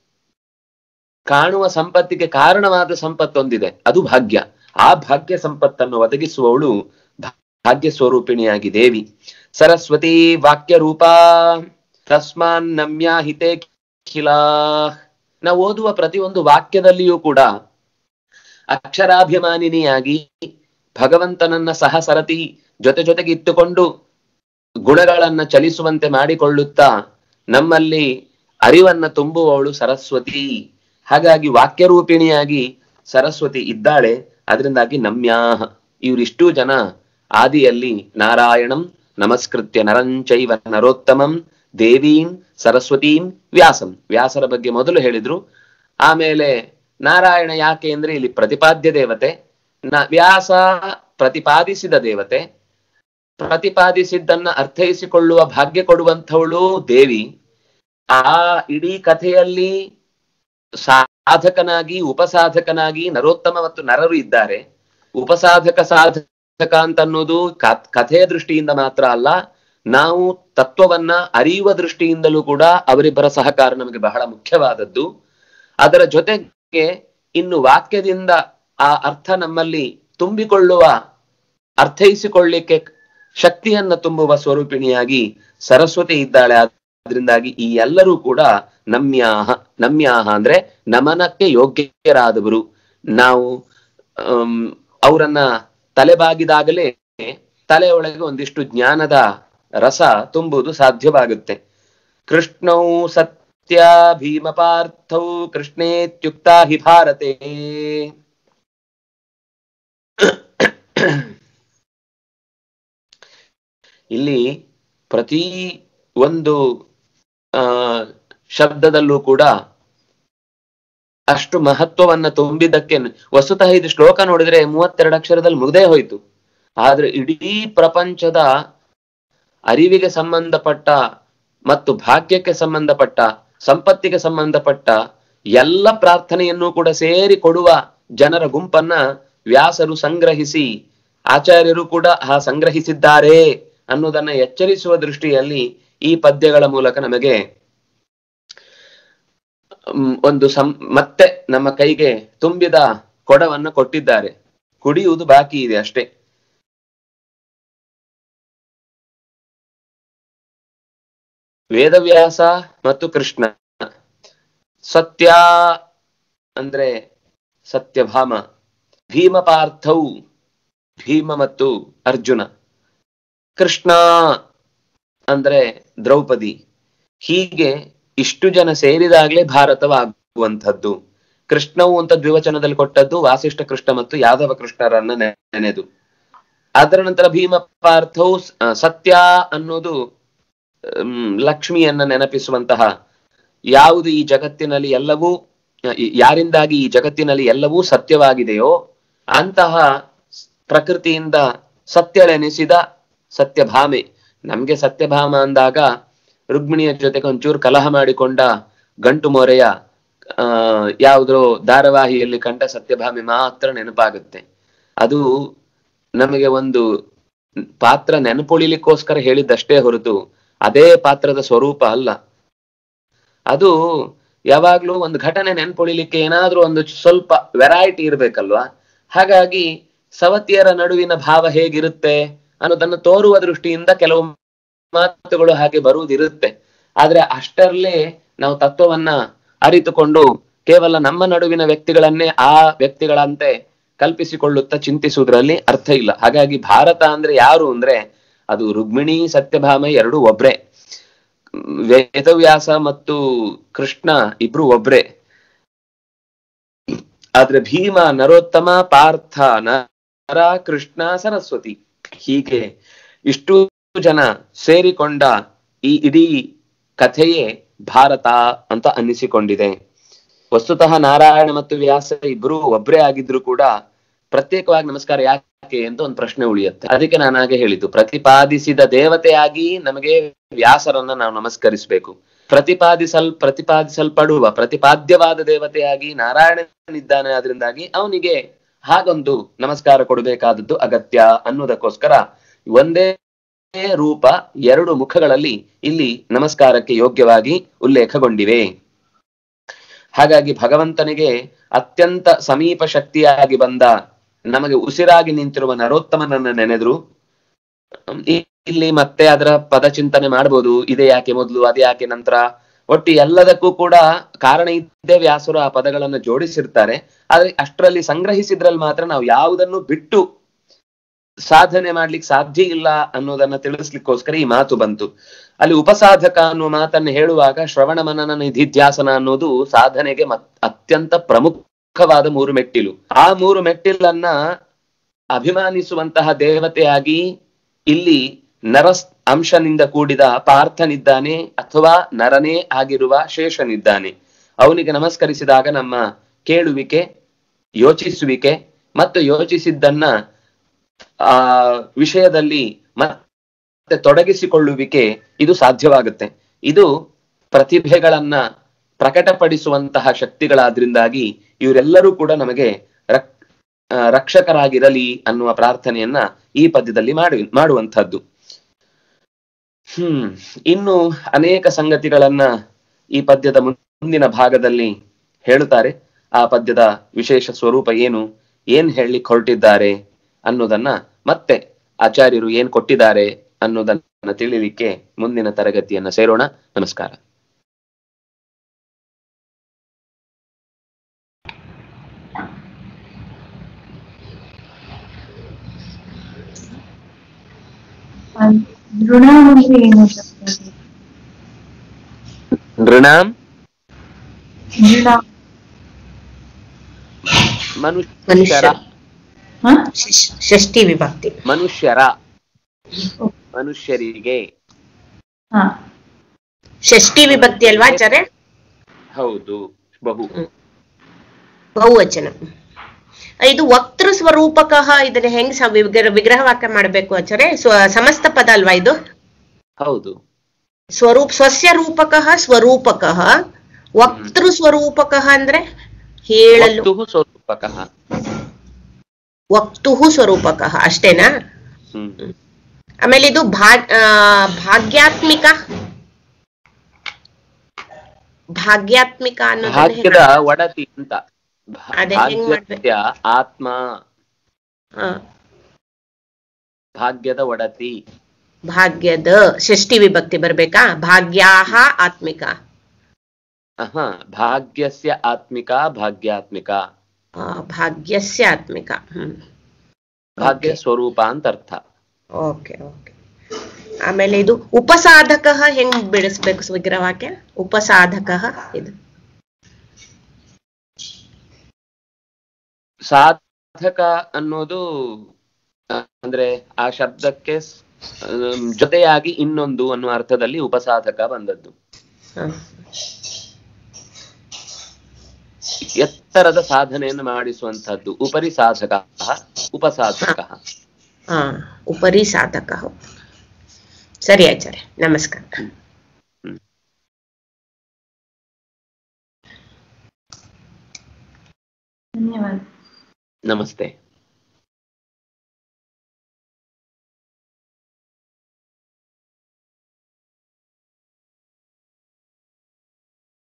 ಕಾಣುವ ಸಂಪತ್ತಿಗೆ ಕಾರಣವಾದ ಸಂಪತ್ತೊಂದಿದೆ ಅದು ಭಾಗ್ಯ ಆ ಭಾಗ್ಯ ಸಂಪತ್ತನ್ನು ಒದಗಿಸುವವಳು ಭಾಗ್ಯ ಸ್ವರೂಪಿಣಿಯಾಗಿ ದೇವಿ ಸರಸ್ವತಿ ವಾಕ್ಯ ರೂಪ ತಸ್ಮಾನ್ ನಮ್ಯ ಹಿತೆ ಖಿಲಾ ನಾವು ಓದುವ ಪ್ರತಿಯೊಂದು ವಾಕ್ಯದಲ್ಲಿಯೂ ಕೂಡ ಅಕ್ಷರಾಭಿಮಾನಿನಿಯಾಗಿ ಭಗವಂತನನ್ನ ಸಹ ಸರತಿ ಜೊತೆ ಜೊತೆಗೆ ಇತ್ತುಕೊಂಡು ಗುಣಗಳನ್ನ ಚಲಿಸುವಂತೆ ಮಾಡಿಕೊಳ್ಳುತ್ತಾ ನಮ್ಮಲ್ಲಿ ಅರಿವನ್ನ ತುಂಬುವವಳು ಸರಸ್ವತಿ ಹಾಗಾಗಿ ವಾಕ್ಯರೂಪಿಣಿಯಾಗಿ ಸರಸ್ವತಿ ಇದ್ದಾಳೆ ಅದರಿಂದಾಗಿ ನಮ್ಯಾಹ ಇವರಿಷ್ಟೂ ಜನ ಆದಿಯಲ್ಲಿ ನಾರಾಯಣಂ ನಮಸ್ಕೃತ್ಯ ನರಂಚೈವ ನರೋತ್ತಮಂ ದೇವೀಂ ಸರಸ್ವತೀಂ ವ್ಯಾಸಂ ವ್ಯಾಸರ ಬಗ್ಗೆ ಮೊದಲು ಹೇಳಿದ್ರು ಆಮೇಲೆ ನಾರಾಯಣ ಯಾಕೆ ಅಂದ್ರೆ ಇಲ್ಲಿ ಪ್ರತಿಪಾದ್ಯ ದೇವತೆ ನ ವ್ಯಾಸ ಪ್ರತಿಪಾದಿಸಿದ ದೇವತೆ ಪ್ರತಿಪಾದಿಸಿದ್ದನ್ನ ಅರ್ಥೈಸಿಕೊಳ್ಳುವ ಭಾಗ್ಯ ಕೊಡುವಂಥವಳು ದೇವಿ ಆ ಇಡೀ ಕಥೆಯಲ್ಲಿ ಸಾಧಕನಾಗಿ ಉಪಸಾಧಕನಾಗಿ ನರೋತ್ತಮ ಮತ್ತು ನರರು ಇದ್ದಾರೆ ಉಪಸಾಧಕ ಸಾಧಕ ಅಂತ ಅನ್ನೋದು ಕ- ಕಥೆಯ ದೃಷ್ಟಿಯಿಂದ ಮಾತ್ರ ಅಲ್ಲ ನಾವು ತತ್ವವನ್ನ ಅರಿಯುವ ದೃಷ್ಟಿಯಿಂದಲೂ ಕೂಡ ಅವರಿಬ್ಬರ ಸಹಕಾರ ನಮಗೆ ಬಹಳ ಮುಖ್ಯವಾದದ್ದು ಅದರ ಜೊತೆಗೆ ಇನ್ನು ವಾಕ್ಯದಿಂದ ಆ ಅರ್ಥ ನಮ್ಮಲ್ಲಿ ತುಂಬಿಕೊಳ್ಳುವ ಅರ್ಥೈಸಿಕೊಳ್ಳಿಕ್ಕೆ ಶಕ್ತಿಯನ್ನ ತುಂಬುವ ಸ್ವರೂಪಿಣಿಯಾಗಿ ಸರಸ್ವತಿ ಇದ್ದಾಳೆ ಆದ್ರಿಂದಾಗಿ ಈ ಎಲ್ಲರೂ ಕೂಡ ನಮ್ಯಾಹ ನಮ್ಯಾಹ ಅಂದ್ರೆ ನಮನಕ್ಕೆ ಯೋಗ್ಯರಾದವರು ನಾವು ಆಮ್, ಅವರನ್ನ ತಲೆಬಾಗಿದಾಗಲೇ ತಲೆಯೊಳಗೆ ಒಂದಿಷ್ಟು ಜ್ಞಾನದ ರಸ ತುಂಬುವುದು ಸಾಧ್ಯವಾಗುತ್ತೆ ಕೃಷ್ಣೌ ಸತ್ಯ ಭೀಮಪಾರ್ಥೌ ಕೃಷ್ಣೇತ್ಯುಕ್ತ ಹಿ ಭಾರತೆ ಇಲ್ಲಿ ಪ್ರತಿ ಒಂದು ಆ ಶಬ್ದದಲ್ಲೂ ಕೂಡ ಅಷ್ಟು ಮಹತ್ವವನ್ನ ತುಂಬಿದ್ದಕ್ಕೆ ವಸ್ತುತಃ ಇದು ಶ್ಲೋಕ ನೋಡಿದ್ರೆ ಮೂವತ್ತೆರಡು ಅಕ್ಷರದಲ್ಲಿ ಮುಗ್ದೇ ಹೋಯ್ತು ಆದ್ರೆ ಇಡೀ ಪ್ರಪಂಚದ ಅರಿವಿಗೆ ಸಂಬಂಧಪಟ್ಟ ಮತ್ತು ಭಾಗ್ಯಕ್ಕೆ ಸಂಬಂಧಪಟ್ಟ ಸಂಪತ್ತಿಗೆ ಸಂಬಂಧಪಟ್ಟ ಎಲ್ಲ ಪ್ರಾರ್ಥನೆಯನ್ನು ಕೂಡ ಸೇರಿ ಕೊಡುವ ಜನರ ಗುಂಪನ್ನ ವ್ಯಾಸರು ಸಂಗ್ರಹಿಸಿ ಆಚಾರ್ಯರು ಕೂಡ ಆ ಸಂಗ್ರಹಿಸಿದ್ದಾರೆ ಅನ್ನೋದನ್ನ ಎಚ್ಚರಿಸುವ ದೃಷ್ಟಿಯಲ್ಲಿ ಈ ಪದ್ಯಗಳ ಮೂಲಕ ನಮಗೆ ಮ್, ಒಂದು ಸಂ ಮತ್ತೆ ನಮ್ಮ ಕೈಗೆ ತುಂಬಿದ ಕೊಡವನ್ನ ಕೊಟ್ಟಿದ್ದಾರೆ ಕುಡಿಯುವುದು ಬಾಕಿ ಇದೆ ಅಷ್ಟೇ ವೇದವ್ಯಾಸ ಮತ್ತು ಕೃಷ್ಣ ಸತ್ಯ ಅಂದ್ರೆ ಸತ್ಯಭಾಮ ಭೀಮಪಾರ್ಥೌ ಭೀಮ ಮತ್ತು ಅರ್ಜುನ ಕೃಷ್ಣ ಅಂದ್ರೆ ದ್ರೌಪದಿ ಹೀಗೆ ಇಷ್ಟು ಜನ ಸೇರಿದಾಗ್ಲೇ ಭಾರತವಾಗುವಂಥದ್ದು ಕೃಷ್ಣವು ಅಂತ ದ್ವಿವಚನದಲ್ಲಿ ಕೊಟ್ಟದ್ದು ವಾಸಿಷ್ಠ ಕೃಷ್ಣ ಮತ್ತು ಯಾದವ ಕೃಷ್ಣರನ್ನ ನೆ- ನೆನೆದು ಅದರ ನಂತರ ಭೀಮ ಪಾರ್ಥವು ಸ- ಆ, ಸತ್ಯ ಅನ್ನೋದು ಹ್ಮ್, ಲಕ್ಷ್ಮಿಯನ್ನ ನೆನಪಿಸುವಂತಹ ಯಾವುದು ಈ ಜಗತ್ತಿನಲ್ಲಿ ಎಲ್ಲವೂ ಆ, ಈ- ಯಾರಿಂದಾಗಿ ಈ ಜಗತ್ತಿನಲ್ಲಿ ಎಲ್ಲವೂ ಸತ್ಯವಾಗಿದೆಯೋ ಅಂತಹ ಸ್- ಪ್ರಕೃತಿಯಿಂದ ಸತ್ಯಳೆನಿಸಿದ ಸತ್ಯಭಾಮೆ ನಮ್ಗೆ ಸತ್ಯಭಾಮ ಅಂದಾಗ ರುಕ್ಮಿಣಿಯ ಜೊತೆಗೆ ಒಂಚೂರು ಕಲಹ ಮಾಡಿಕೊಂಡ ಗಂಟು ಮೊರೆಯ ಆ ಯಾವುದೋ ಧಾರಾವಾಹಿಯಲ್ಲಿ ಕಂಡ ಸತ್ಯಭಾಮೆ ಮಾತ್ರ ನೆನಪಾಗುತ್ತೆ ಅದು ನಮಗೆ ಒಂದು ಪಾತ್ರ ನೆನಪುಳಿಲಿಕ್ಕೋಸ್ಕರ ಹೇಳಿದ್ದಷ್ಟೇ ಹೊರತು ಅದೇ ಪಾತ್ರದ ಸ್ವರೂಪ ಅಲ್ಲ ಅದು ಯಾವಾಗ್ಲೂ ಒಂದು ಘಟನೆ ನೆನ್ಪುಳಿಲಿಕ್ಕೆ ಏನಾದ್ರೂ ಒಂದು ಸ್ವಲ್ಪ ವೆರೈಟಿ ಇರ್ಬೇಕಲ್ವಾ ಹಾಗಾಗಿ ಸವತಿಯರ ನಡುವಿನ ಭಾವ ಹೇಗಿರುತ್ತೆ ಅನ್ನೋದನ್ನು ತೋರುವ ದೃಷ್ಟಿಯಿಂದ ಕೆಲವು ಮಾತುಗಳು ಹಾಗೆ ಬರುವುದಿರುತ್ತೆ ಆದ್ರೆ ಅಷ್ಟರಲ್ಲೇ ನಾವು ತತ್ವವನ್ನ ಅರಿತುಕೊಂಡು ಕೇವಲ ನಮ್ಮ ನಡುವಿನ ವ್ಯಕ್ತಿಗಳನ್ನೇ ಆ ವ್ಯಕ್ತಿಗಳಂತೆ ಕಲ್ಪಿಸಿಕೊಳ್ಳುತ್ತಾ ಚಿಂತಿಸುವುದರಲ್ಲಿ ಅರ್ಥ ಇಲ್ಲ ಹಾಗಾಗಿ ಭಾರತ ಅಂದ್ರೆ ಯಾರು ಅಂದ್ರೆ ಅದು ರುಕ್ಮಿಣಿ ಸತ್ಯಭಾಮ ಎರಡು ಒಬ್ರೆ ವೇದವ್ಯಾಸ ಮತ್ತು ಕೃಷ್ಣ ಇಬ್ರು ಒಬ್ರೆ ಆದ್ರೆ ಭೀಮ ನರೋತ್ತಮ ಪಾರ್ಥ ನರ ಕೃಷ್ಣ ಸರಸ್ವತಿ ಹೀಗೆ ಇಷ್ಟು ಜನ ಸೇರಿಕೊಂಡ ಈ ಇಡೀ ಕಥೆಯೇ ಭಾರತ ಅಂತ ಅನ್ನಿಸಿಕೊಂಡಿದೆ ವಸ್ತುತಃ ನಾರಾಯಣ ಮತ್ತು ವ್ಯಾಸ ಇಬ್ರು ಒಬ್ರೇ ಆಗಿದ್ರು ಕೂಡ ಪ್ರತ್ಯೇಕವಾಗಿ ನಮಸ್ಕಾರ ಯಾಕೆ ಅಂತ ಒಂದು ಪ್ರಶ್ನೆ ಉಳಿಯುತ್ತೆ ಅದಕ್ಕೆ ನಾನು ಹಾಗೆ ಹೇಳಿದ್ದು ಪ್ರತಿಪಾದಿಸಿದ ದೇವತೆಯಾಗಿ ನಮಗೆ ವ್ಯಾಸರನ್ನ ನಾವು ನಮಸ್ಕರಿಸಬೇಕು ಪ್ರತಿಪಾದಿಸಲ್ ಪ್ರತಿಪಾದಿಸಲ್ಪಡುವ ಪ್ರತಿಪಾದ್ಯವಾದ ದೇವತೆಯಾಗಿ ನಾರಾಯಣನಿದ್ದಾನೆ ಆದ್ರಿಂದಾಗಿ ಅವನಿಗೆ ಹಾಗೊಂದು ನಮಸ್ಕಾರ ಕೊಡಬೇಕಾದದ್ದು ಅಗತ್ಯ ಅನ್ನೋದಕ್ಕೋಸ್ಕರ ಒಂದೇ ರೂಪ ಎರಡು ಮುಖಗಳಲ್ಲಿ ಇಲ್ಲಿ ನಮಸ್ಕಾರಕ್ಕೆ ಯೋಗ್ಯವಾಗಿ ಉಲ್ಲೇಖಗೊಂಡಿವೆ ಹಾಗಾಗಿ ಭಗವಂತನಿಗೆ ಅತ್ಯಂತ ಸಮೀಪ ಶಕ್ತಿಯಾಗಿ ಬಂದ ನಮಗೆ ಉಸಿರಾಗಿ ನಿಂತಿರುವ ನರೋತ್ತಮನನ್ನ ನೆನೆದ್ರು ಇ- ಇಲ್ಲಿ ಮತ್ತೆ ಅದರ ಪದ ಚಿಂತನೆ ಮಾಡ್ಬೋದು ಇದೆ ಯಾಕೆ ಮೊದಲು ಅದೇ ಯಾಕೆ ನಂತರ ಒಟ್ಟು ಎಲ್ಲದಕ್ಕೂ ಕೂಡ ಕಾರಣ ಇದ್ದೇ ವ್ಯಾಸರು ಆ ಪದಗಳನ್ನ ಜೋಡಿಸಿರ್ತಾರೆ ಆದ್ರೆ ಅಷ್ಟರಲ್ಲಿ ಸಂಗ್ರಹಿಸಿದ್ರಲ್ಲಿ ಮಾತ್ರ ನಾವು ಯಾವುದನ್ನು ಬಿಟ್ಟು ಸಾಧನೆ ಮಾಡ್ಲಿಕ್ಕೆ ಸಾಧ್ಯ ಇಲ್ಲ ಅನ್ನೋದನ್ನ ತಿಳಿಸ್ಲಿಕ್ಕೋಸ್ಕರ ಈ ಮಾತು ಬಂತು ಅಲ್ಲಿ ಉಪಸಾಧಕ ಅನ್ನುವ ಮಾತನ್ನ ಹೇಳುವಾಗ ಶ್ರವಣ ಮನನ ನಿಧಿಧ್ಯಾಸನ ಅನ್ನೋದು ಸಾಧನೆಗೆ ಮತ್ ಅತ್ಯಂತ ಪ್ರಮುಖವಾದ ಮೂರು ಮೆಟ್ಟಿಲು ಆ ಮೂರು ಮೆಟ್ಟಿಲನ್ನ ಅಭಿಮಾನಿಸುವಂತಹ ದೇವತೆಯಾಗಿ ಇಲ್ಲಿ ನರ ಅಂಶನಿಂದ ಕೂಡಿದ ಪಾರ್ಥನಿದ್ದಾನೆ ಅಥವಾ ನರನೇ ಆಗಿರುವ ಶೇಷನಿದ್ದಾನೆ ಅವನಿಗೆ ನಮಸ್ಕರಿಸಿದಾಗ ನಮ್ಮ ಕೇಳುವಿಕೆ ಯೋಚಿಸುವಿಕೆ ಮತ್ತು ಯೋಚಿಸಿದ್ದನ್ನ ಆ ವಿಷಯದಲ್ಲಿ ಮತ್ತೆ ತೊಡಗಿಸಿಕೊಳ್ಳುವಿಕೆ ಇದು ಸಾಧ್ಯವಾಗುತ್ತೆ ಇದು ಪ್ರತಿಭೆಗಳನ್ನ ಪ್ರಕಟಪಡಿಸುವಂತಹ ಶಕ್ತಿಗಳಾದ್ರಿಂದಾಗಿ ಇವರೆಲ್ಲರೂ ಕೂಡ ನಮಗೆ ರಕ್ ಆ, ರಕ್ಷಕರಾಗಿರಲಿ ಅನ್ನುವ ಪ್ರಾರ್ಥನೆಯನ್ನ ಈ ಪದ್ಯದಲ್ಲಿ ಮಾಡಿ ಮಾಡುವಂತಹದ್ದು ಹ್ಮ್ ಇನ್ನು ಅನೇಕ ಸಂಗತಿಗಳನ್ನ ಈ ಪದ್ಯದ ಮುಂದಿನ ಭಾಗದಲ್ಲಿ ಹೇಳುತ್ತಾರೆ ಆ ಪದ್ಯದ ವಿಶೇಷ ಸ್ವರೂಪ ಏನು ಏನ್ ಹೇಳಲಿಕ್ಕೆ ಹೊರಟಿದ್ದಾರೆ ಅನ್ನೋದನ್ನ ಮತ್ತೆ ಆಚಾರ್ಯರು ಏನ್ ಕೊಟ್ಟಿದ್ದಾರೆ ಅನ್ನೋದನ್ನ ತಿಳಿಲಿಕ್ಕೆ ಮುಂದಿನ ತರಗತಿಯನ್ನ ಸೇರೋಣ ನಮಸ್ಕಾರ ಋಣ ಅಂದ್ರೆ ಏನು ಸರ್? ನೃಣಾಂ ಋಣ ಮನುಷ್ಯರ ಹ? ಷಷ್- ಷಷ್ಠಿ ವಿಭಕ್ತಿ ಮನುಷ್ಯರ ಮನುಷ್ಯರಿಗೆ ಹ. ಷಷ್ಠಿ ವಿಭಕ್ತಿ ಅಲ್ವಾ ಆಚಾರ್ಯ ಹೌದು ಬಹು ಬಹುವಚನ ಇದು ವಕ್ತೃ ಸ್ವರೂಪಕಃ ಇದನ್ನ ಹೆಂಗ್ ಸ- ವಿಗ್ರಹ ವಿಗ್ರಹ ವಾಕ್ಯ ಮಾಡಬೇಕು ಆಚಾರ್ಯ ಸ್ವ ಸಮಸ್ತ ಪದ ಅಲ್ವಾ ಇದು ಹೌದು ಸ್ವರೂಪ ಸ್ವಸ್ಯ ರೂಪಕಃ ಸ್ವರೂಪಕಃ ವಕ್ತೃ ಸ್ವರೂಪಕಃ ಅಂದ್ರೆ ಹೇಳಲು ವಸ್ತುಃ ಸ್ವರೂಪಕಃ ವಕ್ತುಹು ಸ್ವರೂಪಕಃ ಅಷ್ಟೇನಾ ಹ್ಮ್ ಆಮೇಲೆ ಇದು ಭಾ ಆ, ಭಾಗ್ಯಾತ್ಮಿಕ ಭಾಗ್ಯಾತ್ಮಿಕ ಅನ್ನೋದನ್ನ ಭಾಗ್ಯದ ಒಡತಿ ಅಂತ ಭಾ- ಅದೇ ಹೆಂಗ್ ಭಾಗ್ಯಸ್ಯ ಆತ್ಮ ಹಾ, ಭಾಗ್ಯದ ಒಡತಿ ಭಾಗ್ಯದ ಷಷ್ಠಿ ವಿಭಕ್ತಿ ಬರ್ಬೇಕಾ ಭಾಗ್ಯಾಹ ಆತ್ಮಿಕ ಅಹ ಭಾಗ್ಯಸ್ಯ ಆತ್ಮಿಕ ಭಾಗ್ಯಾತ್ಮಿಕ ಆ, ಭಾಗ್ಯಸ್ಯ ಆತ್ಮಿಕ ಹ್ಮ್ ಭಾಗ್ಯ ಸ್ವರೂಪ ಅಂತ ಅರ್ಥ ಓಕೆ ಓಕೆ ಆಮೇಲೆ ಇದು ಉಪಸಾಧಕ ಹೆಂಗ್ ಬಿಡಿಸ್ಬೇಕು ವಿಗ್ರಹವಾಕ್ಯ ಉಪಸಾಧಕ ಇದು ಸಾಧಕ ಅನ್ನೋದು ಆ, ಅಂದ್ರೆ ಆ ಶಬ್ದಕ್ಕೆ ಸ್- ಆಮ್, ಜೊತೆಯಾಗಿ ಇನ್ನೊಂದು ಅನ್ನುವ ಅರ್ಥದಲ್ಲಿ ಉಪಸಾಧಕ ಬಂದದ್ದು ಹ. ಎತ್ತರದ ಸಾಧನೆಯನ್ನು ಮಾಡಿಸುವಂತಹದ್ದು ಉಪರಿ ಸಾಧಕ ಉಪಸಾಧಕ ಹಾ ಉಪರಿ ಸಾಧಕ ಸರಿ ಆಚಾರ್ಯ ನಮಸ್ಕಾರ ಧನ್ಯವಾದ ನಮಸ್ತೆ